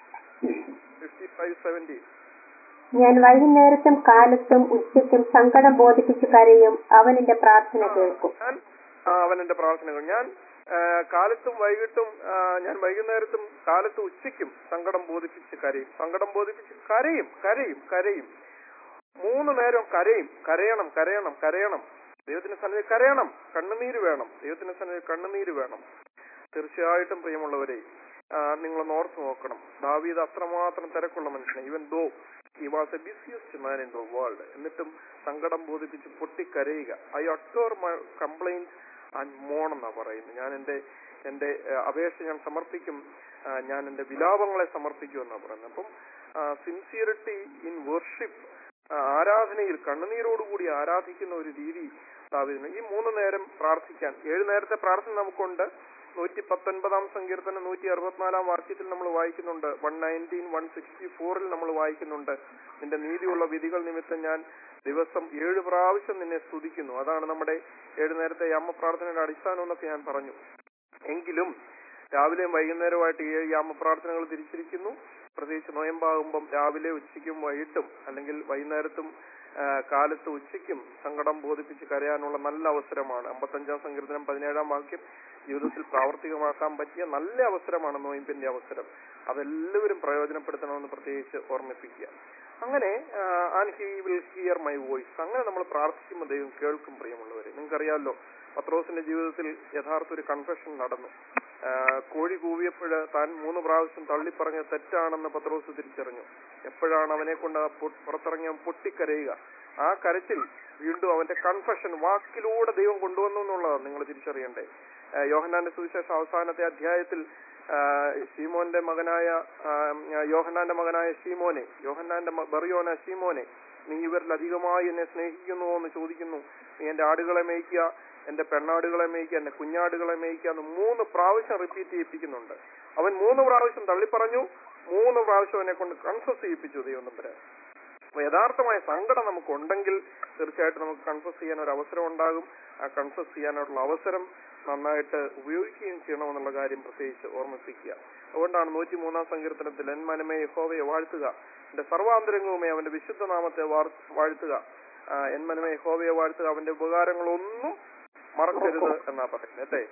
ഫിഫ്റ്റി ഫൈവ് സെവന്റി ഞാൻ വൈകുന്നേരത്തും കാലത്തും ഉച്ചയ്ക്കും സങ്കടം ബോധിപ്പിച്ചു കരയും അവൻ എന്റെ പ്രാർത്ഥന കേൾക്കും ഞാൻ ആ, അവൻ എന്റെ പ്രാർത്ഥനകൾ ഞാൻ ആ, കാലത്തും വൈകിട്ടും ആ, ഞാൻ വൈകുന്നേരത്തും കാലത്തും ഉച്ചയ്ക്കും സങ്കടം ബോധിപ്പിച്ച് കരയും സങ്കടം ബോധിപ്പിച്ച് കരയും കരയും കരയും മൂന്ന് നേരം കരയും കരയണം കരയണം കരയണം ദൈവത്തിന്റെ സന്നിധി കരയണം കണ്ണുനീര് വേണം ദൈവത്തിന്റെ സന്നിധി കണ്ണുനീര് വേണം തീർച്ചയായിട്ടും പ്രിയമുള്ളവരെ നിങ്ങൾ ഓർത്ത് നോക്കണം ദാവീദ് അത്രമാത്രം തിരക്കുള്ള മനുഷ്യനെ even though he was a busiest man in the world എന്നിട്ടും സങ്കടം ബോധിപ്പിച്ച് പൊട്ടിക്കരയുക I utter my complaint and moan എന്നാ പറയുന്നത് ഞാൻ എന്റെ എന്റെ ഏഹ്, അപേക്ഷ ഞാൻ സമർപ്പിക്കും ആ, ഞാൻ എന്റെ വിലാപങ്ങളെ സമർപ്പിക്കും എന്നാ പറയുന്നത് അപ്പം സിൻസിയറിറ്റി ഇൻ വർഷിപ്പ് ആരാധനയിൽ കണ്ണുനീരോടുകൂടി ആരാധിക്കുന്ന ഒരു രീതി ദാവീദിന് ഈ മൂന്ന് നേരം പ്രാർത്ഥിക്കാൻ ഏഴ് നേരത്തെ പ്രാർത്ഥന നമുക്കുണ്ട് നൂറ്റി പത്തൊൻപതാം സങ്കീർത്തനം നൂറ്റി അറുപത്തിനാലാം വാക്യത്തിൽ നമ്മൾ വായിക്കുന്നുണ്ട് വൺ നയൻറ്റീൻ വൺ സിക്സ്റ്റി ഫോറിൽ നമ്മൾ വായിക്കുന്നുണ്ട് നിന്റെ നീതിയുള്ള വിധികൾ നിമിത്തം ഞാൻ ദിവസം ഏഴ് പ്രാവശ്യം നിന്നെ സ്തുതിക്കുന്നു അതാണ് നമ്മുടെ ഏഴ് നേരത്തെ യാമ പ്രാർത്ഥനയുടെ അടിസ്ഥാനം എന്നൊക്കെ ഞാൻ പറഞ്ഞു എങ്കിലും രാവിലെയും വൈകുന്നേരമായിട്ട് ഏഴ് യാമ പ്രാർത്ഥനകൾ തിരിച്ചിരിക്കുന്നു പ്രത്യേകിച്ച് നോയമ്പാകുമ്പം രാവിലെ ഉച്ചയ്ക്കും വൈകിട്ടും അല്ലെങ്കിൽ വൈകുന്നേരത്തും ആ, കാലത്ത് ഉച്ചയ്ക്കും സങ്കടം ബോധിപ്പിച്ച് കരയാനുള്ള നല്ല അവസരമാണ് അമ്പത്തഞ്ചാം സങ്കീർത്തനം പതിനേഴാം വാക്യം ജീവിതത്തിൽ പ്രാവർത്തികമാക്കാൻ പറ്റിയ നല്ല അവസരമാണ് നോയമ്പിന്റെ അവസരം അതെല്ലാവരും പ്രയോജനപ്പെടുത്തണമെന്ന് പ്രത്യേകിച്ച് ഓർമ്മിപ്പിക്കുക അങ്ങനെ and he will hear my voice അങ്ങനെ നമ്മൾ പ്രാർത്ഥിക്കുമ്പോൾ ദൈവം കേൾക്കും പ്രിയമുള്ളവരെ നിങ്ങൾക്കറിയാമല്ലോ പത്രോസിന്റെ ജീവിതത്തിൽ യഥാർത്ഥ ഒരു കൺഫെഷൻ നടന്നു ആ, കോഴി കൂവിയപ്പോൾ താൻ മൂന്ന് പ്രാവശ്യം തള്ളിപ്പറഞ്ഞ തെറ്റാണെന്ന് പത്രോസ് തിരിച്ചറിഞ്ഞു എപ്പോഴാണ് അവനെ കൊണ്ട് ആ പൊ- പുറത്തിറങ്ങിയ പൊട്ടിക്കരയുക ആ കരച്ചിൽ വീണ്ടും അവന്റെ കൺഫെഷൻ വാക്കിലൂടെ ദൈവം കൊണ്ടുവന്നു എന്നുള്ളതാണ് നിങ്ങൾ തിരിച്ചറിയണ്ടേ ആ, യോഹന്നാന്റെ സുവിശേഷം അവസാനത്തെ അധ്യായത്തിൽ ആ, ശീമോന്റെ മകനായ ആ, യോഹന്നാന്റെ മകനായ ശീമോനെ യോഹന്നാന്റെ മ- ബറിയോന ശീമോനെ നീ ഇവരിൽ അധികമായി എന്നെ സ്നേഹിക്കുന്നുവോ എന്ന് ചോദിക്കുന്നു നീ എന്റെ ആടുകളെ മേയ്ക്കുക എന്റെ പെണ്ണാടുകളെ മേയ്ക്കുക എന്റെ കുഞ്ഞാടുകളെ മേയ്ക്കുക എന്ന് മൂന്ന് പ്രാവശ്യം റിപ്പീറ്റ് ചെയ്യിപ്പിക്കുന്നുണ്ട് അവൻ മൂന്ന് പ്രാവശ്യം തള്ളിപ്പറഞ്ഞു മൂന്ന് പ്രാവശ്യം എന്നെ കൊണ്ട് കൺഫസ് ചെയ്യിപ്പിച്ചു ദൈവം തമ്പുരാൻ അപ്പൊ യഥാർത്ഥമായ സങ്കടം നമുക്കുണ്ടെങ്കിൽ തീർച്ചയായിട്ടും നമുക്ക് കൺഫസ് ചെയ്യാൻ ഒരു അവസരം ഉണ്ടാകും ആ കൺഫസ് ചെയ്യാനുള്ള അവസരം നന്നായിട്ട് ഉപയോഗിക്കുകയും ചെയ്യണമെന്നുള്ള കാര്യം പ്രത്യേകിച്ച് ഓർമ്മിപ്പിക്കുക അതുകൊണ്ടാണ് നൂറ്റി മൂന്നാം സങ്കീർത്തനത്തിൽ എൻ മനമേ യഹോവയെ വാഴ്ത്തുക എന്റെ സർവാന്തരംഗവുമേ അവന്റെ വിശുദ്ധ നാമത്തെ വാർ- വാഴ്ത്തുക ആ, എൻ മനമേ യഹോവയെ വാഴ്ത്തുക അവന്റെ ഉപകാരങ്ങളൊന്നും മറക്കരുത് എന്നാ പറയുന്നത് അല്ലേ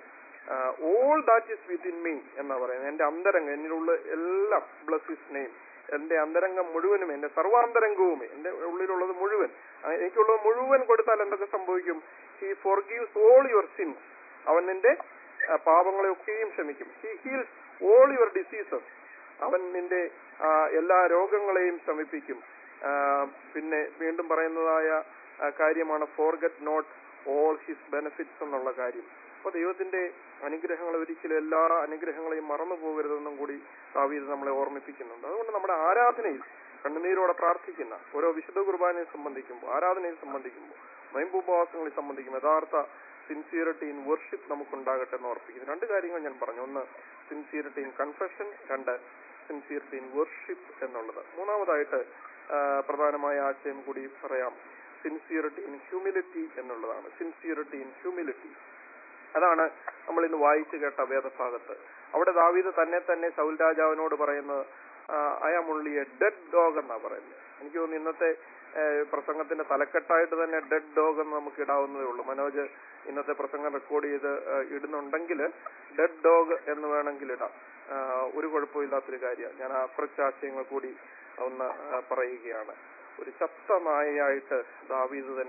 all that is within me എന്നാ പറയുന്നത് എന്റെ അന്തരംഗം എന്നിലുള്ള എല്ലാം ബ്ലസ് ഇസ് നെയിം എന്റെ അന്തരംഗം മുഴുവനും എന്റെ സർവാന്തരംഗവും എന്റെ ഉള്ളിലുള്ളത് മുഴുവൻ ആ, എനിക്കുള്ളത് മുഴുവൻ കൊടുത്താൽ എന്തൊക്കെ സംഭവിക്കും he forgives all your sins അവൻ നിന്റെ ആ, പാപങ്ങളെയൊക്കെയും ക്ഷമിക്കും he heals all your diseases അവൻ നിന്റെ ആ, എല്ലാ രോഗങ്ങളെയും ശമിപ്പിക്കും ആ, പിന്നെ വീണ്ടും പറയുന്നതായ ആ, കാര്യമാണ് forget not all his benefits എന്നുള്ള കാര്യം അപ്പൊ ദൈവത്തിന്റെ അനുഗ്രഹങ്ങൾ ഒരിക്കലും എല്ലാ അനുഗ്രഹങ്ങളെയും മറന്നു പോകരുതെന്നും കൂടി ദാവീദ് നമ്മളെ ഓർമ്മിപ്പിക്കുന്നുണ്ട് അതുകൊണ്ട് നമ്മുടെ ആരാധനയിൽ കണ്ണുനീരോടെ പ്രാർത്ഥിക്കുന്ന ഓരോ വിശുദ്ധ കുർബാനയെ സംബന്ധിക്കുമ്പോൾ ആരാധനയെ സംബന്ധിക്കുമ്പോൾ നൈമ്പുപവാസങ്ങളെ സംബന്ധിക്കുമ്പോൾ യഥാർത്ഥ സിൻസിയറിറ്റി ഇൻ വർഷിപ്പ് നമുക്കുണ്ടാകട്ടെ എന്ന് ഓർപ്പിക്കുന്നു രണ്ട് കാര്യങ്ങൾ ഞാൻ പറഞ്ഞു ഒന്ന് സിൻസിയറിറ്റി ഇൻ കൺഫെഷൻ രണ്ട് സിൻസിയറിറ്റി ഇൻ വർഷിപ്പ് എന്നുള്ളത് മൂന്നാമതായിട്ട് ആ, പ്രധാനമായ ആശയം കൂടി പറയാം സിൻസിയറിറ്റി ഇൻ ഹ്യൂമിലിറ്റി എന്നുള്ളതാണ് സിൻസിയറിറ്റി ഇൻ ഹ്യൂമിലിറ്റി അതാണ് നമ്മൾ ഇന്ന് വായിച്ചു കേട്ട വേദഭാഗത്ത് അവിടെ ദാവീദ് തന്നെ തന്നെ സൗൽ രാജാവിനോട് പറയുന്നത് ഐ ആം ഉള്ളി എ ഡെഡ് ഡോഗ് എന്നാ പറയുന്നത് എനിക്ക് തോന്നുന്നു ഇന്നത്തെ ആ, പ്രസംഗത്തിന്റെ തലക്കെട്ടായിട്ട് തന്നെ ഡെഡ് ഡോഗ് എന്ന് നമുക്ക് ഇടാവുന്നതേ ഉള്ളൂ മനോജ് ഇന്നത്തെ പ്രസംഗം റെക്കോർഡ് ചെയ്ത് ആ, ഇടുന്നുണ്ടെങ്കിൽ ഡെഡ് ഡോഗ് എന്ന് വേണമെങ്കിൽ ഇടാം ആ, ഒരു കുഴപ്പമില്ലാത്തൊരു കാര്യമാണ് ഞാൻ ആ കുറച്ച് ആശയങ്ങൾ കൂടി ഒന്ന് ആ, പറയുകയാണ് ഒരു ചത്ത നായയായിട്ട് ദാവീദ് തന്നെ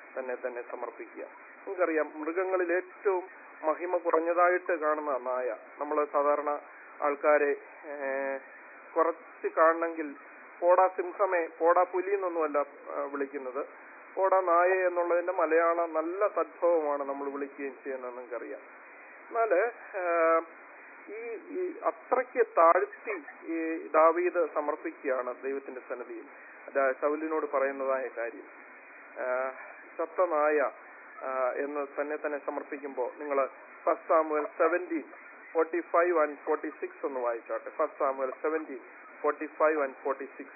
തന്നെ തന്നെ സമർപ്പിക്കുക നമുക്കറിയാം മൃഗങ്ങളിൽ ഏറ്റവും മഹിമ കുറഞ്ഞതായിട്ട് കാണുന്ന നായ നമ്മൾ സാധാരണ ആൾക്കാരെ ഏഹ്, കുറച്ച് കാണണമെങ്കിൽ പോടാ സിംഹമേ പോടാ പുലി എന്നൊന്നുമല്ല ആ, വിളിക്കുന്നത് പോടാ നായ എന്നുള്ളതിന്റെ മലയാള നല്ല സദ്ഭവമാണ് നമ്മൾ വിളിക്കുകയും ചെയ്യുന്നത് നിങ്ങൾക്കറിയാം എന്നാല് ആഹ്, ഈ ഈ അത്രയ്ക്ക് താഴ്ത്തി ഈ ദാവീദ് സമർപ്പിക്കുകയാണ് ദൈവത്തിന്റെ സന്നിധിയിൽ അത് ശൗലിനോട് പറയുന്നതായ കാര്യം ആഹ്, ചത്ത നായ ആഹ്, എന്ന് തന്നെ തന്നെ സമർപ്പിക്കുമ്പോൾ നിങ്ങൾ first Samuel seventeen forty five and forty six ഒന്ന് വായിച്ചോട്ടെ first Samuel seventeen forty five and forty six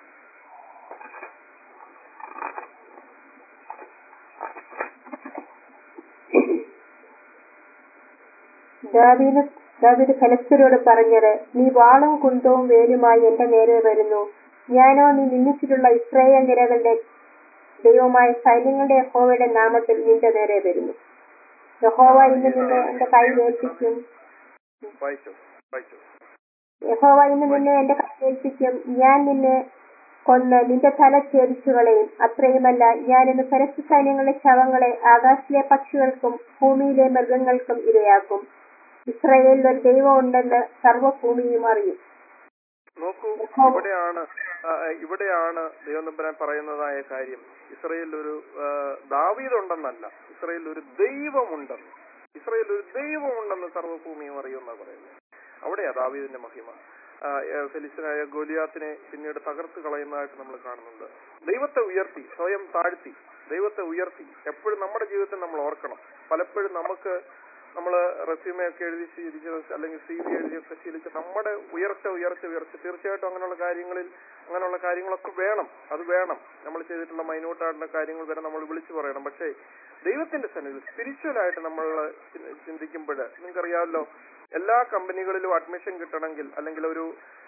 ദാവീദ് ദാവീദ് ഫലസ്തരോട് പറഞ്ഞത് നീ വാളും കുന്തവും വേലുമായി എന്റെ നേരെ വരുന്നു ഞാനോ നീ നിന്നിച്ചിട്ടുള്ള ഇസ്രായേൽ നിരകളുടെ ദൈവമായ സൈന്യങ്ങളുടെ യഹോവയുടെ നാമത്തിൽ നിന്റെ നേരെ വരുന്നു യഹോവ ഇന്ന് നിന്നെ എന്റെ കയ്യിൽ ഏൽപ്പിക്കും വായിച്ചു വായിച്ചു യഹോവ ഇന്ന് നിന്നെ എന്റെ കയ്യിൽ ഏൽപ്പിക്കും ഞാൻ നിന്നെ കൊന്ന് നിന്റെ തല ഛേദിച്ചു കളയും അത്രയുമല്ല ഞാൻ ഇന്ന് പരസ്യ സൈന്യങ്ങളുടെ ശവങ്ങളെ ആകാശിലെ പക്ഷികൾക്കും ഭൂമിയിലെ മൃഗങ്ങൾക്കും ഇരയാക്കും ഇസ്രായേലിൽ ഒരു ദൈവം ഉണ്ടെന്ന് സർവ്വഭൂമിയും അറിയും നോക്കൂ ഇവിടെയാണ് ആ, ഇവിടെയാണ് ദൈവനമ്പരാൻ പറയുന്നതായ കാര്യം ഇസ്രയേലിൽ ഒരു ആ, ദാവീദ് ഉണ്ടെന്നല്ല ഇസ്രയേലിൽ ഒരു ദൈവമുണ്ടെന്ന് ഇസ്രയേലിൽ ഒരു ദൈവമുണ്ടെന്ന് സർവ്വഭൂമിയും അറിയുമെന്നാ പറയുന്നത് അവിടെയാ ദാവീദിന്റെ മഹിമ ആ, ഏ, ഫെലിസ്തനായ ഗോലിയാത്തിനെ പിന്നീട് തകർത്ത് കളയുന്നതായിട്ട് നമ്മൾ കാണുന്നുണ്ട് ദൈവത്തെ ഉയർത്തി സ്വയം താഴ്ത്തി ദൈവത്തെ ഉയർത്തി എപ്പോഴും നമ്മുടെ ജീവിതത്തിൽ നമ്മൾ ഓർക്കണം പലപ്പോഴും നമുക്ക് നമ്മൾ റെസ്യൂമെ ഒക്കെ എഴുതി ശീലിച്ചത് അല്ലെങ്കിൽ സി വി എഴുതിയൊക്കെ ശീലിച്ച് നമ്മുടെ ഉയർച്ച ഉയർച്ച ഉയർച്ച തീർച്ചയായിട്ടും അങ്ങനെയുള്ള കാര്യങ്ങളിൽ അങ്ങനെയുള്ള കാര്യങ്ങളൊക്കെ വേണം അത് വേണം നമ്മൾ ചെയ്തിട്ടുള്ള മൈനോട്ടായിട്ടുള്ള കാര്യങ്ങൾ വരെ നമ്മൾ വിളിച്ചു പറയണം പക്ഷേ ദൈവത്തിന്റെ സന്നിധി സ്പിരിച്വൽ ആയിട്ട് നമ്മൾ ചിന്തിക്കുമ്പോൾ നിങ്ങൾക്കറിയാമല്ലോ എല്ലാ കമ്പനികളിലും അഡ്മിഷൻ കിട്ടണമെങ്കിൽ അല്ലെങ്കിൽ ഒരു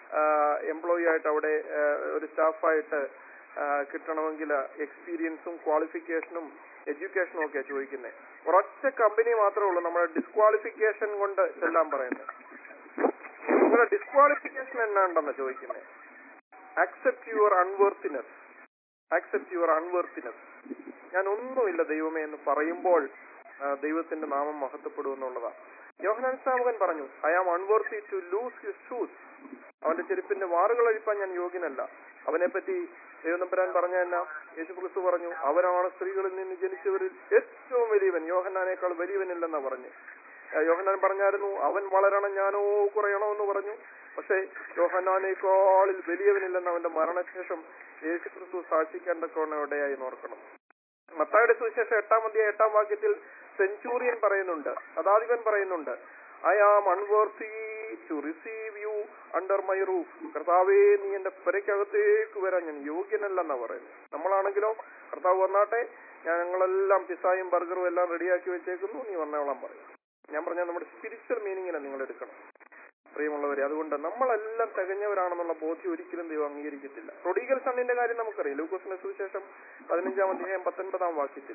എംപ്ലോയി ആയിട്ട് അവിടെ ആ, ഒരു സ്റ്റാഫായിട്ട് കിട്ടണമെങ്കിൽ എക്സ്പീരിയൻസും ക്വാളിഫിക്കേഷനും എഡ്യൂക്കേഷനും ഒക്കെ ചോദിക്കുന്നത് ഒരൊറ്റ കമ്പനി മാത്രമേ ഉള്ളൂ നമ്മുടെ ഡിസ്ക്വാളിഫിക്കേഷൻ കൊണ്ട് ചെല്ലാൻ പറയുന്നത് നിങ്ങളുടെ ഡിസ്ക്വാളിഫിക്കേഷൻ എന്നാണ്ടെന്ന് ചോദിക്കുന്നത് accept your unworthiness accept your unworthiness ഞാൻ ഒന്നുമില്ല ദൈവമേ എന്ന് പറയുമ്പോൾ ആ, ദൈവത്തിന്റെ നാമം മഹത്വപ്പെടുമെന്നുള്ളതാണ് യോഹനാൻ സ്നാപകൻ പറഞ്ഞു I am unworthy to loose his shoes അവന്റെ ചെരുപ്പിന്റെ വാറുകൾ അഴിപ്പാൻ ഞാൻ യോഗ്യനല്ല അവനെ പറ്റി ദൈവനമ്പരാൻ പറഞ്ഞ എന്നാ യേശു ക്രിസ്തു പറഞ്ഞു അവനാണ് സ്ത്രീകളിൽ നിന്ന് ജനിച്ചവരിൽ ഏറ്റവും വലിയവൻ യോഹന്നാനേക്കാൾ വലിയവനില്ലെന്നാ പറഞ്ഞു ആ, യോഹന്നാൻ പറഞ്ഞായിരുന്നു അവൻ വളരണം ഞാനോ കുറയണോ എന്ന് പറഞ്ഞു പക്ഷേ യോഹന്നാനേക്കാളിൽ വലിയവനില്ലെന്ന് അവന്റെ മരണശേഷം യേശു ക്രിസ്തു സാക്ഷിക്കാൻ തക്കവണ്ണം ഇടയായി നോർക്കണം മത്തായുടെ സുവിശേഷം എട്ടാം അധ്യായ എട്ടാം വാക്യത്തിൽ സെഞ്ചൂറിയൻ പറയുന്നുണ്ട് ശതാധിപൻ പറയുന്നുണ്ട് I am unworthy to receive you under my roof കർത്താവേ നീ എന്റെ പെരയ്ക്കകത്തേക്ക് വരാൻ ഞാൻ യോഗ്യനല്ലെന്നാ പറയുന്നത് നമ്മളാണെങ്കിലോ കർത്താവ് വന്നാട്ടെ ഞാൻ ഞങ്ങളെല്ലാം പിസായും ബർഗറും എല്ലാം റെഡിയാക്കി വെച്ചേക്കുന്നു നീ വന്നോളാൻ പറയും ഞാൻ പറഞ്ഞ നമ്മുടെ സ്പിരിച്വൽ മീനിങ്ങിനെ നിങ്ങൾ എടുക്കണം പ്രിയമുള്ളവരെ അതുകൊണ്ട് നമ്മളെല്ലാം തികഞ്ഞവരാണെന്നുള്ള ബോധ്യം ഒരിക്കലും ദൈവം അംഗീകരിക്കത്തില്ല പ്രൊഡീഗൽ സണ്ണിന്റെ കാര്യം നമുക്കറിയാം ലൂക്കോസിന്റെ സുവിശേഷം പതിനഞ്ചാം അധ്യായം പത്തൊൻപതാം വാക്യത്തിൽ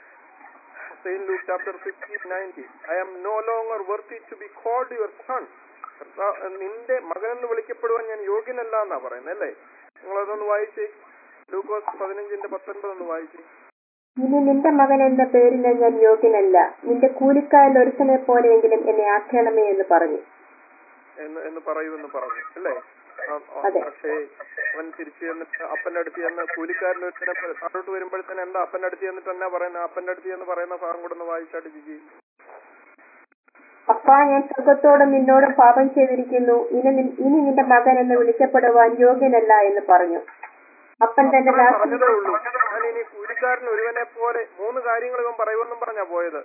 saint Luke chapter fifteen nineteen I am no longer worthy to be called your son നിന്റെ മകനെന്ന് വിളിക്കപ്പെടുവാൻ ഞാൻ യോഗ്യനല്ല എന്നാ പറയുന്നത് അല്ലേ നിങ്ങളതൊന്ന് വായിച്ചേ ലൂക്കോസ് പതിനഞ്ചിന്റെ പത്തൊൻപത് ഒന്ന് വായിച്ചേ ഇനി നിന്റെ മകൻ എന്ന പേരിന് ഞാൻ യോഗ്യനല്ല നിന്റെ കൂലിക്കാരിൽ ഒരുത്തനെ പോലെയെങ്കിലും എന്നെ ആക്കണമേ എന്ന് പറഞ്ഞു എന്ന് എന്ന് പറയുമെന്ന് പറഞ്ഞു അല്ലേ ആ, ആ, അതെ. പക്ഷേ അവൻ തിരിച്ചു ചെന്നിട്ട് അപ്പന്റെ അടുത്ത് ചെന്ന് കൂലിക്കാരൻ ഒരുത്തനെ പോലെ താഴോട്ട് വരുമ്പോഴത്തേന് എന്താ അപ്പന്റെ അടുത്ത് ചെന്നിട്ട് എന്നാ പറയുന്നത് അപ്പന്റെ അടുത്ത് ചെന്ന് പറയുന്ന ഭാഗം കൂടെ ഒന്ന് വായിച്ചാട്ട് ജിജി അപ്പാ ഞാൻ സ്വർഗത്തോടും നിന്നോടും പാപം ചെയ്തിരിക്കുന്നു ഇനി നിൻ- ഇനി നിന്റെ മകൻ എന്ന് വിളിക്കപ്പെടുവാൻ യോഗ്യനല്ല എന്ന് പറഞ്ഞു അപ്പൻ തന്റെ അത്രേ ദാസൻ പറഞ്ഞതേ ഉള്ളൂ ഞാൻ ഇനി കൂലിക്കാരൻ ഒരുവനെ പോലെ മൂന്ന് കാര്യങ്ങൾ ഇവൻ പറയുമെന്നും പറഞ്ഞാ പോയത്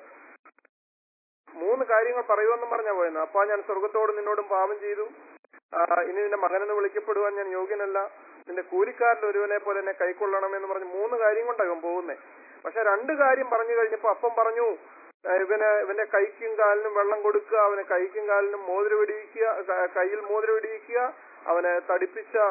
മൂന്ന് കാര്യങ്ങൾ പറയുമെന്നും പറഞ്ഞാ പോയത് അപ്പാ ഞാൻ സ്വർഗത്തോടും നിന്നോടും പാപം ചെയ്തു ആ, ഇനി നിന്റെ മകനെന്ന് വിളിക്കപ്പെടുവാൻ ഞാൻ യോഗ്യനല്ല നിന്റെ കൂലിക്കാരൻ ഒരുവനെ പോലെ എന്നെ കൈക്കൊള്ളണമെന്ന് പറഞ്ഞ് മൂന്ന് കാര്യം കൊണ്ടാണ് ഇവൻ പോകുന്നേ പക്ഷെ രണ്ട് കാര്യം പറഞ്ഞു കഴിഞ്ഞപ്പോ അപ്പം പറഞ്ഞു ആ, ഇവന് ഇവന്റെ കൈക്കും കാലിനും വെള്ളം കൊടുക്കുക അവന് കൈക്കും കാലിനും മോതിരം ഇടിയിക്കുക ക- കയ്യിൽ മോതിരം ഇടിയിക്കുക അവന് തടിപ്പിച്ച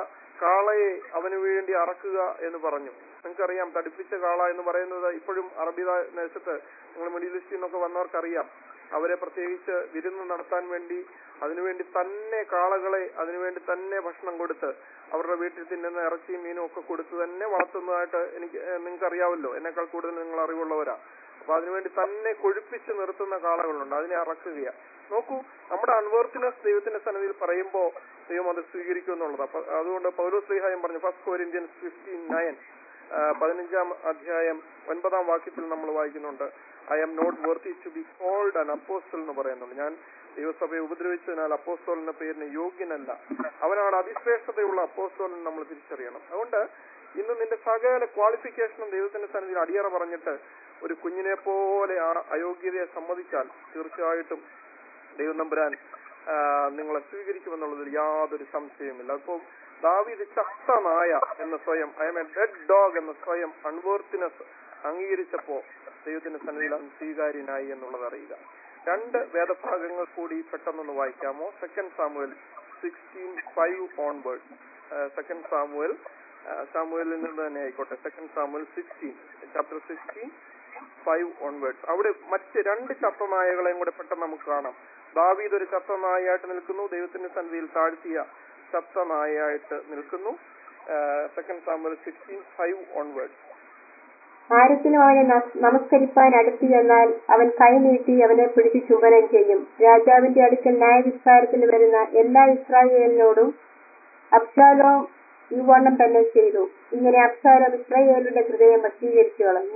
കാളയെ അവന് വേണ്ടി അറക്കുക എന്ന് പറഞ്ഞു നിങ്ങൾക്കറിയാം തടിപ്പിച്ച കാള എന്ന് പറയുന്നത് ഇപ്പോഴും അറബി ദാ- ദേശത്ത് നിങ്ങൾ മിഡിൽ ഈസ്റ്റിൽ നിന്നൊക്കെ വന്നവർക്കറിയാം അവരെ പ്രത്യേകിച്ച് വിരുന്ന് നടത്താൻ വേണ്ടി അതിനുവേണ്ടി തന്നെ കാളകളെ അതിനുവേണ്ടി തന്നെ ഭക്ഷണം കൊടുത്ത് അവരുടെ വീട്ടിൽ തിന്നുന്ന ഇറച്ചിയും മീനും ഒക്കെ കൊടുത്ത് തന്നെ വളർത്തുന്നതായിട്ട് എനിക്ക് നിങ്ങൾക്ക് അറിയാമല്ലോ എന്നെക്കാൾ കൂടുതൽ നിങ്ങൾ അറിവുള്ളവരാ അപ്പൊ അതിനുവേണ്ടി തന്നെ കൊഴുപ്പിച്ച് നിർത്തുന്ന കാളകളുണ്ട് അതിനെ അറക്കുകയാ നോക്കൂ നമ്മുടെ അൺവർത്തിനെസ് ദൈവത്തിന്റെ സന്നിധിയിൽ പറയുമ്പോൾ ദൈവം അത് സ്വീകരിക്കും എന്നുള്ളത് അപ്പൊ അതുകൊണ്ട് പൗലോസ് ശ്രീഹായം പറഞ്ഞു ഫസ്റ്റ് കോരിന്ത്യൻസ് ഫിഫ്റ്റീൻ നയൻ പതിനഞ്ചാം അധ്യായം ഒൻപതാം വാക്യത്തിൽ നമ്മൾ വായിക്കുന്നുണ്ട് I am not worthy to be called an apostle എന്ന് പറയുന്നുണ്ട് ഞാൻ ദൈവസഭയെ ഉപദ്രവിച്ചതിനാൽ അപ്പോസ്റ്റോൽ എന്ന പേരിന് യോഗ്യനല്ല അവനാണ് അതിശ്രേഷ്ഠതയുള്ള അപ്പോസ്റ്റോൽ എന്ന് നമ്മൾ തിരിച്ചറിയണം അതുകൊണ്ട് ഇന്ന് നിന്റെ സകല ക്വാളിഫിക്കേഷനും ദൈവത്തിന്റെ സന്നിധിയിൽ അടിയറ പറഞ്ഞിട്ട് ഒരു കുഞ്ഞിനെ പോലെ ആ അയോഗ്യതയെ സമ്മതിച്ചാൽ തീർച്ചയായിട്ടും ദൈവം നമ്പുരാൻ ആ, നിങ്ങളെ സ്വീകരിക്കുമെന്നുള്ളതിൽ യാതൊരു സംശയവുമില്ല അപ്പോൾ ദാവീദ് ചത്ത നായ എന്ന് സ്വയം I am a dead dog എന്ന് സ്വയം അൺവർത്തിനെസ് അംഗീകരിച്ചപ്പോ ദൈവത്തിന്റെ സന്നിധിയിൽ അവൻ സ്വീകാര്യനായി എന്നുള്ളത് അറിയുക രണ്ട് വേദഭാഗങ്ങൾ കൂടി പെട്ടെന്നൊന്ന് വായിക്കാമോ second Samuel sixteen five onward second Samuel സാമുവലിൽ നിന്ന് തന്നെ ആയിക്കോട്ടെ second Samuel sixteen chapter sixteen five onwards അവിടെ മറ്റ് രണ്ട് ചത്തനായകളെയും കൂടെ പെട്ടെന്ന് നമുക്ക് കാണാം ദാവീദ് ഒരു ചത്തനായായിട്ട് നിൽക്കുന്നു ദൈവത്തിന്റെ സന്നിധിയിൽ താഴ്ത്തിയ ചത്തനായായിട്ട് നിൽക്കുന്നു second Samuel sixteen five onwards ആരെങ്കിലും അവനെ ന- നമസ്കരിപ്പാൻ അടുത്തു ചെന്നാൽ അവൻ കൈനീട്ടി അവനെ പിടിച്ച് ചുംബനം ചെയ്യും രാജാവിന്റെ അടുക്കൽ ന്യായവിസ്താരത്തിന് വരുന്ന എല്ലാ ഇസ്രായേലിനോടും അബ്സാലോം ഈ വണ്ണം തന്നെ ചെയ്തു ഇങ്ങനെ അബ്സാലോം ഇസ്രായേലിന്റെ ഹൃദയം വശീകരിച്ചു കളഞ്ഞു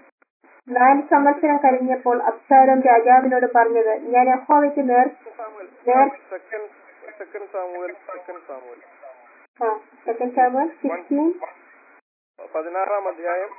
നാല് സംവത്സരം കഴിഞ്ഞപ്പോൾ അബ്സാലോം രാജാവിനോട് പറഞ്ഞത് ഞാൻ യഹോവയ്ക്ക് നേർ സാമുവൽ നേർ second second Samuel second Samuel ആ സെക്കൻഡ് സാമുവൽ സിക്സ്റ്റീൻ പതിനാറാം അധ്യായം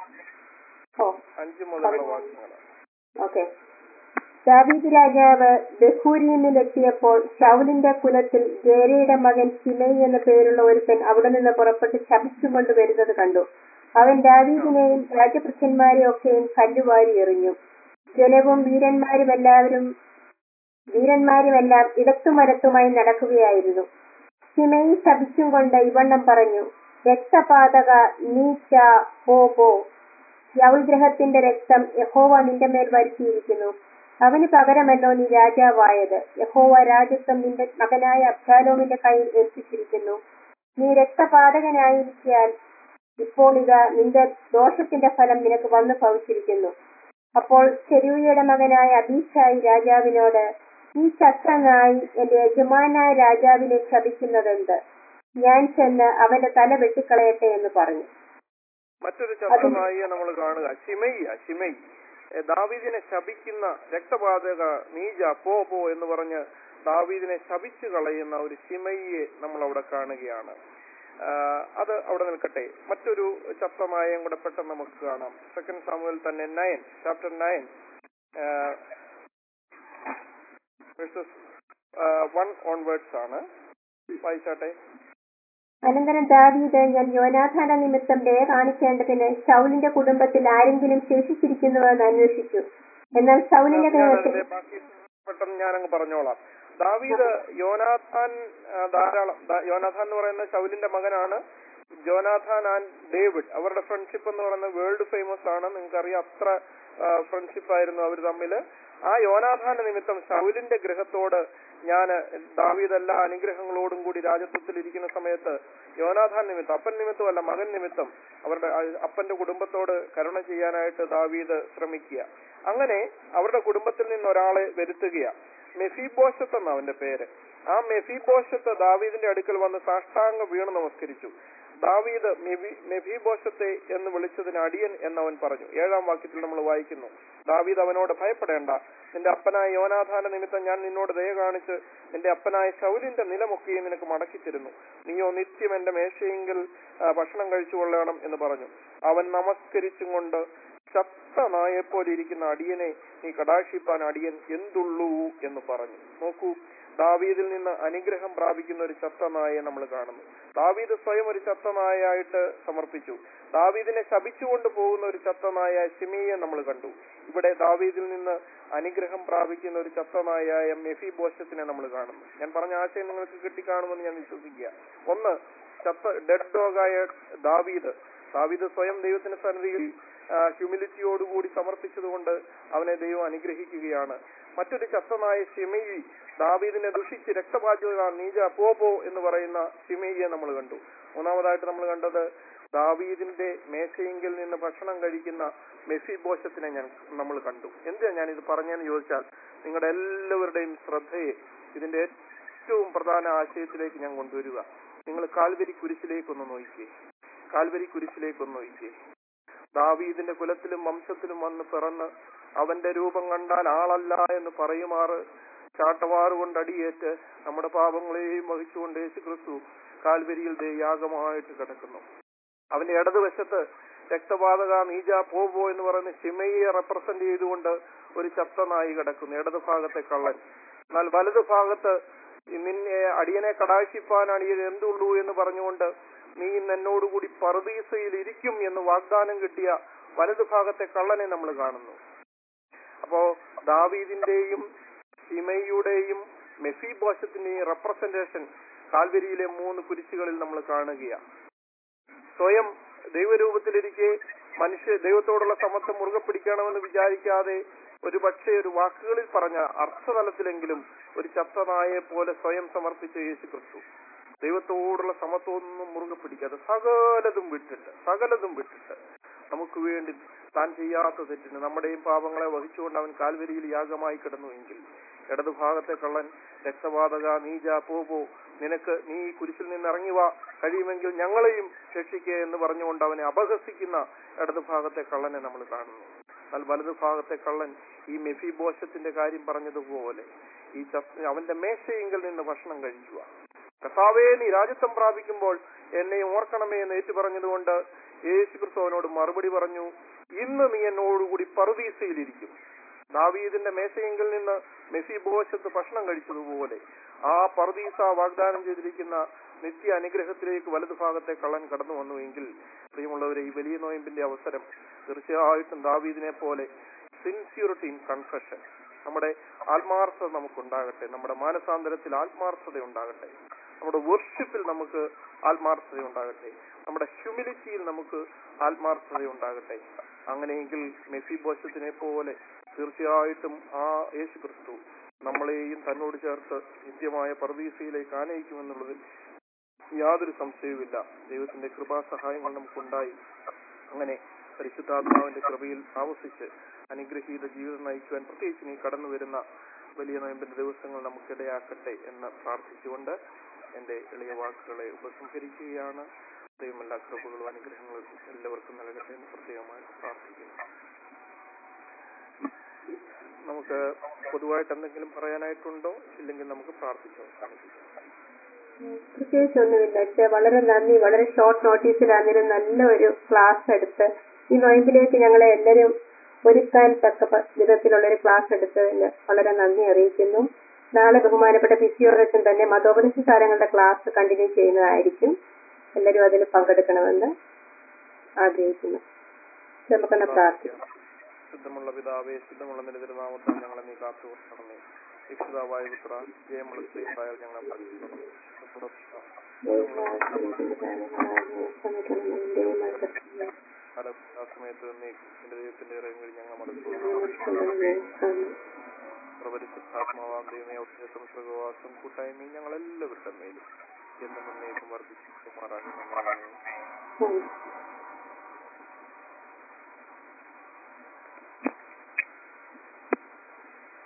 ഓ അഞ്ച് മുതലുള്ള വാക്യങ്ങളാണ് ഓക്കെ ദാവീദ് രാജാവ് ബഹൂരീമിലെത്തിയപ്പോൾ ശൗലിന്റെ കുലത്തിൽ ഗേരയുടെ മകൻ ശിമയി എന്ന പേരുള്ള ഒരുത്തൻ അവിടെ നിന്ന് പുറപ്പെട്ട് ശപിച്ചുകൊണ്ട് വരുന്നത് കണ്ടു അവൻ ദാവീദിനെയും രാജപുത്രന്മാരെയും ഒക്കെയും കല്ലുവാരി എറിഞ്ഞു ജനവും വീരന്മാരും എല്ലാവരും വീരന്മാരുമെല്ലാം ഇടത്തും വലത്തുമായി നടക്കുകയായിരുന്നു ശിമയി ശപിച്ചും കൊണ്ട് ഇവണ്ണം പറഞ്ഞു രക്തപാതക നീച്ച പോ പോ ഗ്രഹത്തിന്റെ രക്തം യഹോവ നിന്റെ മേൽ വരുത്തിയിരിക്കുന്നു അവന് പകരമല്ലോ നീ രാജാവായത് യഹോവ രാജ്യത്വം നിന്റെ മകനായ അബ്ശാലോമിന്റെ കയ്യിൽ ഏൽപ്പിച്ചിരിക്കുന്നു നീ രക്തപാതകനായിരിക്കാൻ ഇപ്പോൾ ഇതാ നിന്റെ ദോഷത്തിന്റെ ഫലം നിനക്ക് വന്നു ഭവിച്ചിരിക്കുന്നു അപ്പോൾ ചെരുവിയുടെ മകനായ അബീഷായി രാജാവിനോട് ഈ ചത്തനായി എന്റെ യജമാനായ രാജാവിനെ ശപിക്കുന്നതെന്ത് ഞാൻ ചെന്ന് അവന്റെ തല വെട്ടിക്കളയട്ടെ എന്ന് പറഞ്ഞു മറ്റൊരു ചത്തനായിയെ നമ്മൾ കാണുക ശിമയ്യ ശിമയി ഏ, ദാവീദിനെ ശപിക്കുന്ന രക്തപാതക നീജ പോ പോ എന്ന് പറഞ്ഞ് ദാവീദിനെ ശപിച്ചു കളയുന്ന ഒരു ശിമയ്യെ നമ്മൾ അവിടെ കാണുകയാണ് ആ, അത് അവിടെ നിൽക്കട്ടെ മറ്റൊരു ചത്തനായം കൂടെ പെട്ടെന്ന് നമുക്ക് കാണാം സെക്കൻഡ് സാമുവൽ തന്നെ nine chapter nine one onwards ആണ് വായിച്ചാട്ടെ അനന്തരം ദാവീദ് ഞാൻ യോനാഥാന നിമിത്തം ദയ കാണിക്കേണ്ടതിന് ശൗലിന്റെ കുടുംബത്തിൽ ആരെങ്കിലും ശേഷിച്ചിരിക്കുന്നുവെന്ന് അന്വേഷിച്ചു എന്നാൽ ശൗലിന്റെ ഞാൻ ഗ്രഹത്തിൽ അതിന്റെ ബാക്കി പെട്ടെന്ന് ഞാനങ്ങ് പറഞ്ഞോളാം ദാവീദ് യോനാഥാൻ ആ, ധാരാളം ദാ- യോനാഥാൻ എന്ന് പറയുന്ന ശൗലിന്റെ മകനാണ് ജോനാഥാൻ ആൻഡ് ഡേവിഡ് അവരുടെ ഫ്രണ്ട്ഷിപ്പ് എന്ന് പറയുന്നത് വേൾഡ് ഫേമസ് ആണ് നിങ്ങൾക്കറിയാം അത്ര ഫ്രണ്ട്ഷിപ്പ് ആയിരുന്നു അവർ തമ്മിൽ ആ യോനാഥാന്റെ നിമിത്തം ശൗലിന്റെ ഗൃഹത്തോട് ഞാൻ ദാവീദ് എല്ലാ അനുഗ്രഹങ്ങളോടും കൂടി രാജത്വത്തിൽ ഇരിക്കുന്ന സമയത്ത് യോനാഥാൻ നിമിത്തം അപ്പൻ നിമിത്തമല്ല മകൻ നിമിത്തം അവരുടെ ആ- അപ്പന്റെ കുടുംബത്തോട് കരുണ ചെയ്യാനായിട്ട് ദാവീദ് ശ്രമിക്കുക അങ്ങനെ അവരുടെ കുടുംബത്തിൽ നിന്ന് ഒരാളെ വരുത്തുകയാ മെഫിബോഷത്ത് എന്ന അവന്റെ പേര് ആ മെഫിബോഷത്ത് ദാവീദിന്റെ അടുക്കൽ വന്ന് സാഷ്ടാംഗ വീണ് നമസ്കരിച്ചു ദാവീദ് മെഫി- മെഫിബോഷത്തെ എന്ന് വിളിച്ചതിന് അടിയൻ എന്നവൻ പറഞ്ഞു ഏഴാം വാക്യത്തിൽ നമ്മൾ വായിക്കുന്നു ദാവീദ് അവനോട് ഭയപ്പെടേണ്ട നിന്റെ അപ്പനായ യോനാഥാന നിമിത്തം ഞാൻ നിന്നോട് ദയ കാണിച്ച് നിന്റെ അപ്പനായ ശൗലിന്റെ നിലമൊക്കെയും നിനക്ക് മടക്കി തരുന്നു നീയോ നിത്യം എന്റെ മേശയെങ്കിൽ ആ, ഭക്ഷണം കഴിച്ചു കൊള്ളണം എന്ന് പറഞ്ഞു അവൻ നമസ്കരിച്ചും കൊണ്ട് ചത്ത നായെപ്പോലെ ഇരിക്കുന്ന അടിയനെ നീ കടാക്ഷിപ്പാൻ അടിയൻ എന്തുള്ളൂ എന്ന് പറഞ്ഞു നോക്കൂ ദാവീദിൽ നിന്ന് അനുഗ്രഹം പ്രാപിക്കുന്ന ഒരു ചത്ത നായയെ നമ്മൾ കാണുന്നു ദാവീദ് സ്വയം ഒരു ചത്ത നായയായിട്ട് സമർപ്പിച്ചു ദാവീദിനെ ശപിച്ചുകൊണ്ട് പോകുന്ന ഒരു ചത്ത നായ ശിമിയെ നമ്മൾ കണ്ടു ഇവിടെ ദാവീദിൽ നിന്ന് അനുഗ്രഹം പ്രാപിക്കുന്ന ഒരു ചത്ത നായായ മെഫി ബോഷത്തിനെ നമ്മൾ കാണുന്നു ഞാൻ പറഞ്ഞ ആശയം നിങ്ങൾക്ക് കിട്ടിക്കാണുമെന്ന് ഞാൻ വിശ്വസിക്കുക ഒന്ന് ചത്ത ഡെഡ് ഡോഗായ ദാവീദ് ദാവീദ് സ്വയം ദൈവത്തിന്റെ സന്നിധിയിൽ ഹ്യൂമിലിറ്റിയോടുകൂടി സമർപ്പിച്ചതുകൊണ്ട് അവനെ ദൈവം അനുഗ്രഹിക്കുകയാണ് മറ്റൊരു ചത്തനായ ഷിമയി ദാവീദിനെ ദുഷിച്ച് രക്തപാചക നീജ പോപോ എന്ന് പറയുന്ന ഷിമയിയെ നമ്മൾ കണ്ടു മൂന്നാമതായിട്ട് നമ്മൾ കണ്ടത് ദാവീദിന്റെ മേശയെങ്കിൽ നിന്ന് ഭക്ഷണം കഴിക്കുന്ന മെസ്സി ബോഷത്തിനെ ഞാൻ നമ്മൾ കണ്ടു എന്തിനാ ഞാൻ ഇത് പറഞ്ഞെന്ന് ചോദിച്ചാൽ നിങ്ങളുടെ എല്ലാവരുടെയും ശ്രദ്ധയെ ഇതിന്റെ ഏറ്റവും പ്രധാന ആശയത്തിലേക്ക് ഞാൻ കൊണ്ടുവരിക നിങ്ങൾ കാൽവരി കുരിശിലേക്കൊന്ന് നോക്കിയേ കാൽവരി കുരിശിലേക്കൊന്ന് നോക്കിയേ ദാവീദിന്റെ കുലത്തിലും വംശത്തിലും വന്ന് പിറന്ന് അവന്റെ രൂപം കണ്ടാൽ ആളല്ല എന്ന് പറയുമാറ് ചാട്ടവാറ് കൊണ്ട് അടിയേറ്റ് നമ്മുടെ പാപങ്ങളെയും വഹിച്ചുകൊണ്ട് യേശു ക്രിസ്തു കാൽവരിയിൽ ദേ യാഗമായിട്ട് കിടക്കുന്നു അവന്റെ ഇടതുവശത്ത് രക്തപാതക നീജ പോവോ എന്ന് പറയുന്ന ഷിമയെ റെപ്രസെന്റ് ചെയ്തുകൊണ്ട് ഒരു ചത്ത നായി കിടക്കുന്നു ഇടതുഭാഗത്തെ കള്ളൻ എന്നാൽ വലതുഭാഗത്ത് നിന്നെ അടിയനെ കടാക്ഷിപ്പാനാണ് ഇത് എന്തുള്ളൂ എന്ന് പറഞ്ഞുകൊണ്ട് നീ ഇന്ന് എന്നോടുകൂടി പറുദീസയിൽ ഇരിക്കും എന്ന് വാഗ്ദാനം കിട്ടിയ വലതുഭാഗത്തെ കള്ളനെ നമ്മൾ കാണുന്നു അപ്പോ ദാവീദിന്റെയും ഷിമയുടെയും മെഫിബോഷത്തിന്റെയും റെപ്രസെന്റേഷൻ കാൽവരിയിലെ മൂന്ന് കുരിശുകളിൽ നമ്മൾ കാണുകയാണ് സ്വയം ദൈവരൂപത്തിലിരിക്കെ മനുഷ്യ ദൈവത്തോടുള്ള സമത്വം മുറുകെ പിടിക്കണമെന്ന് വിചാരിക്കാതെ ഒരു പക്ഷേ ഒരു വാക്കുകളിൽ പറഞ്ഞ അർത്ഥതലത്തിലെങ്കിലും ഒരു ചത്തനായെ പോലെ സ്വയം സമർപ്പിച്ച യേശു ക്രിസ്തു ദൈവത്തോടുള്ള സമത്വമൊന്നും മുറുകെ പിടിക്കാതെ സകലതും വിട്ടിട്ട് സകലതും വിട്ടിട്ട് നമുക്ക് വേണ്ടി താൻ ചെയ്യാത്ത തെറ്റിന് നമ്മുടെയും പാപങ്ങളെ വഹിച്ചുകൊണ്ട് അവൻ കാൽവരിയിൽ യാഗമായി കിടന്നുവെങ്കിൽ ഇടതുഭാഗത്തെ കള്ളൻ രക്തവാതക നീജ പോപോ നിനക്ക് നീ ഈ കുരിശിൽ നിന്ന് ഇറങ്ങി വാ കഴിയുമെങ്കിൽ ഞങ്ങളെയും രക്ഷിക്കുക എന്ന് പറഞ്ഞുകൊണ്ട് അവനെ അപഹസിക്കുന്ന ഇടതുഭാഗത്തെ കള്ളനെ നമ്മൾ കാണുന്നു എന്നാൽ വലതുഭാഗത്തെ കള്ളൻ ഈ മെഫിബോഷത്തിന്റെ കാര്യം പറഞ്ഞതുപോലെ ഈ ചത്ത അവന്റെ മേശയെങ്കിൽ നിന്ന് ഭക്ഷണം കഴിക്കുക കർത്താവേ നീ രാജ്യത്വം പ്രാപിക്കുമ്പോൾ എന്നെ ഓർക്കണമേ എന്ന് ഏറ്റു പറഞ്ഞതുകൊണ്ട് യേശു ക്രിസ്തു അവനോട് മറുപടി പറഞ്ഞു ഇന്ന് നീ എന്നോടുകൂടി പറുദീസയിലിരിക്കും ദാവീദിന്റെ മേശയെങ്കിൽ നിന്ന് മെസ്സിബോശത്ത് ഭക്ഷണം കഴിച്ചതുപോലെ ആ പറുദീസ വാഗ്ദാനം ചെയ്തിരിക്കുന്ന നിത്യ അനുഗ്രഹത്തിലേക്ക് വലതുഭാഗത്തെ കള്ളൻ കടന്നു വന്നുവെങ്കിൽ പ്രിയമുള്ളവരെ ഈ വലിയ നോയമ്പിന്റെ അവസരം തീർച്ചയായിട്ടും ദാവീദിനെ പോലെ സിൻസിയറിറ്റി ഇൻ കൺഫെഷൻ നമ്മുടെ ആത്മാർത്ഥത നമുക്കുണ്ടാകട്ടെ നമ്മുടെ മാനസാന്തരത്തിൽ ആത്മാർത്ഥത ഉണ്ടാകട്ടെ നമ്മുടെ വർഷിപ്പിൽ നമുക്ക് ആത്മാർത്ഥത ഉണ്ടാകട്ടെ നമ്മുടെ ഹ്യൂമിലിറ്റിയിൽ നമുക്ക് ആത്മാർത്ഥത ഉണ്ടാകട്ടെ അങ്ങനെയെങ്കിൽ മെസ്സി ബോഷത്തിനെ പോലെ തീർച്ചയായിട്ടും ആ യേശു ക്രിസ്തു നമ്മളെയും തന്നോട് ചേർത്ത് നിത്യമായ പർദീസയിലേക്ക് ആനയിക്കുമെന്നുള്ളതിൽ യാതൊരു സംശയവുമില്ല ദൈവത്തിന്റെ കൃപാസഹായങ്ങൾ നമുക്കുണ്ടായി അങ്ങനെ പരിശുദ്ധാത്മാവിന്റെ കൃപയിൽ താമസിച്ച് അനുഗ്രഹീത ജീവിതം നയിക്കുവാൻ പ്രത്യേകിച്ച് നീ കടന്നു വരുന്ന വലിയ നോയമ്പിന്റെ ദിവസങ്ങൾ നമുക്കിടയാക്കട്ടെ എന്ന് പ്രാർത്ഥിച്ചുകൊണ്ട് എന്റെ എളിയ വാക്കുകളെ ഉപസംഹരിക്കുകയാണ് ദൈവം എല്ലാ കൃപകളും അനുഗ്രഹങ്ങളും എല്ലാവർക്കും നൽകട്ടെ എന്ന് പ്രത്യേകമായി പ്രാർത്ഥിക്കുന്നു നമുക്ക് പൊതുവായിട്ട് എന്തെങ്കിലും പറയാനായിട്ടുണ്ടോ ഇല്ലെങ്കിൽ നമുക്ക് പ്രാർത്ഥിച്ചു അവസാനിപ്പിക്കാം പ്രത്യേകിച്ച് ഒന്നുമില്ല പക്ഷെ വളരെ നന്ദി വളരെ ഷോർട്ട് നോട്ടീസിലാണെങ്കിലും നല്ല ഒരു ക്ലാസ് എടുത്ത് ഈ നോയമ്പിലേക്ക് ഞങ്ങളെ എല്ലാവരും ഒരുക്കാൻ തക്ക പ- വിധത്തിലുള്ള ഒരു ക്ലാസ് എടുത്തതിന് വളരെ നന്ദി അറിയിക്കുന്നു നാളെ ബഹുമാനപ്പെട്ട ഫിസിയോളജിസ്റ്റും തന്നെ മതോപദേശ താരങ്ങളുടെ ക്ലാസ് കണ്ടിന്യൂ ചെയ്യുന്നതായിരിക്കും എല്ലാവരും അതിൽ പങ്കെടുക്കണമെന്ന് ആഗ്രഹിക്കുന്നു നമുക്കൊന്ന് പ്രാർത്ഥിക്കാം ശുദ്ധമുള്ള പിതാവേ ശുദ്ധമുള്ള നിരതിരുനാമത്താൽ ഞങ്ങളെ നീ കാത്തു കൊടുക്കണമേ രക്ഷിതാവായ പുത്ര ജയമുള്ള ശ്രീയാൽ ഞങ്ങളെ പഠിപ്പിക്കണമേ ആ സമയത്ത് നീ നിന്റെ ദൈവത്തിന്റെ ഇറങ്ങി ഞങ്ങൾ മടക്കുന്നു പ്രപരിശുദ്ധാത്മാവാം ദൈവമേ ഔഷധം സുഖവാസം കൂട്ടായ്മയും ഞങ്ങൾ എല്ലാവരുടെ മേലും എന്നും മുന്നേക്കും വർദ്ധിച്ചു മാറാകുന്നു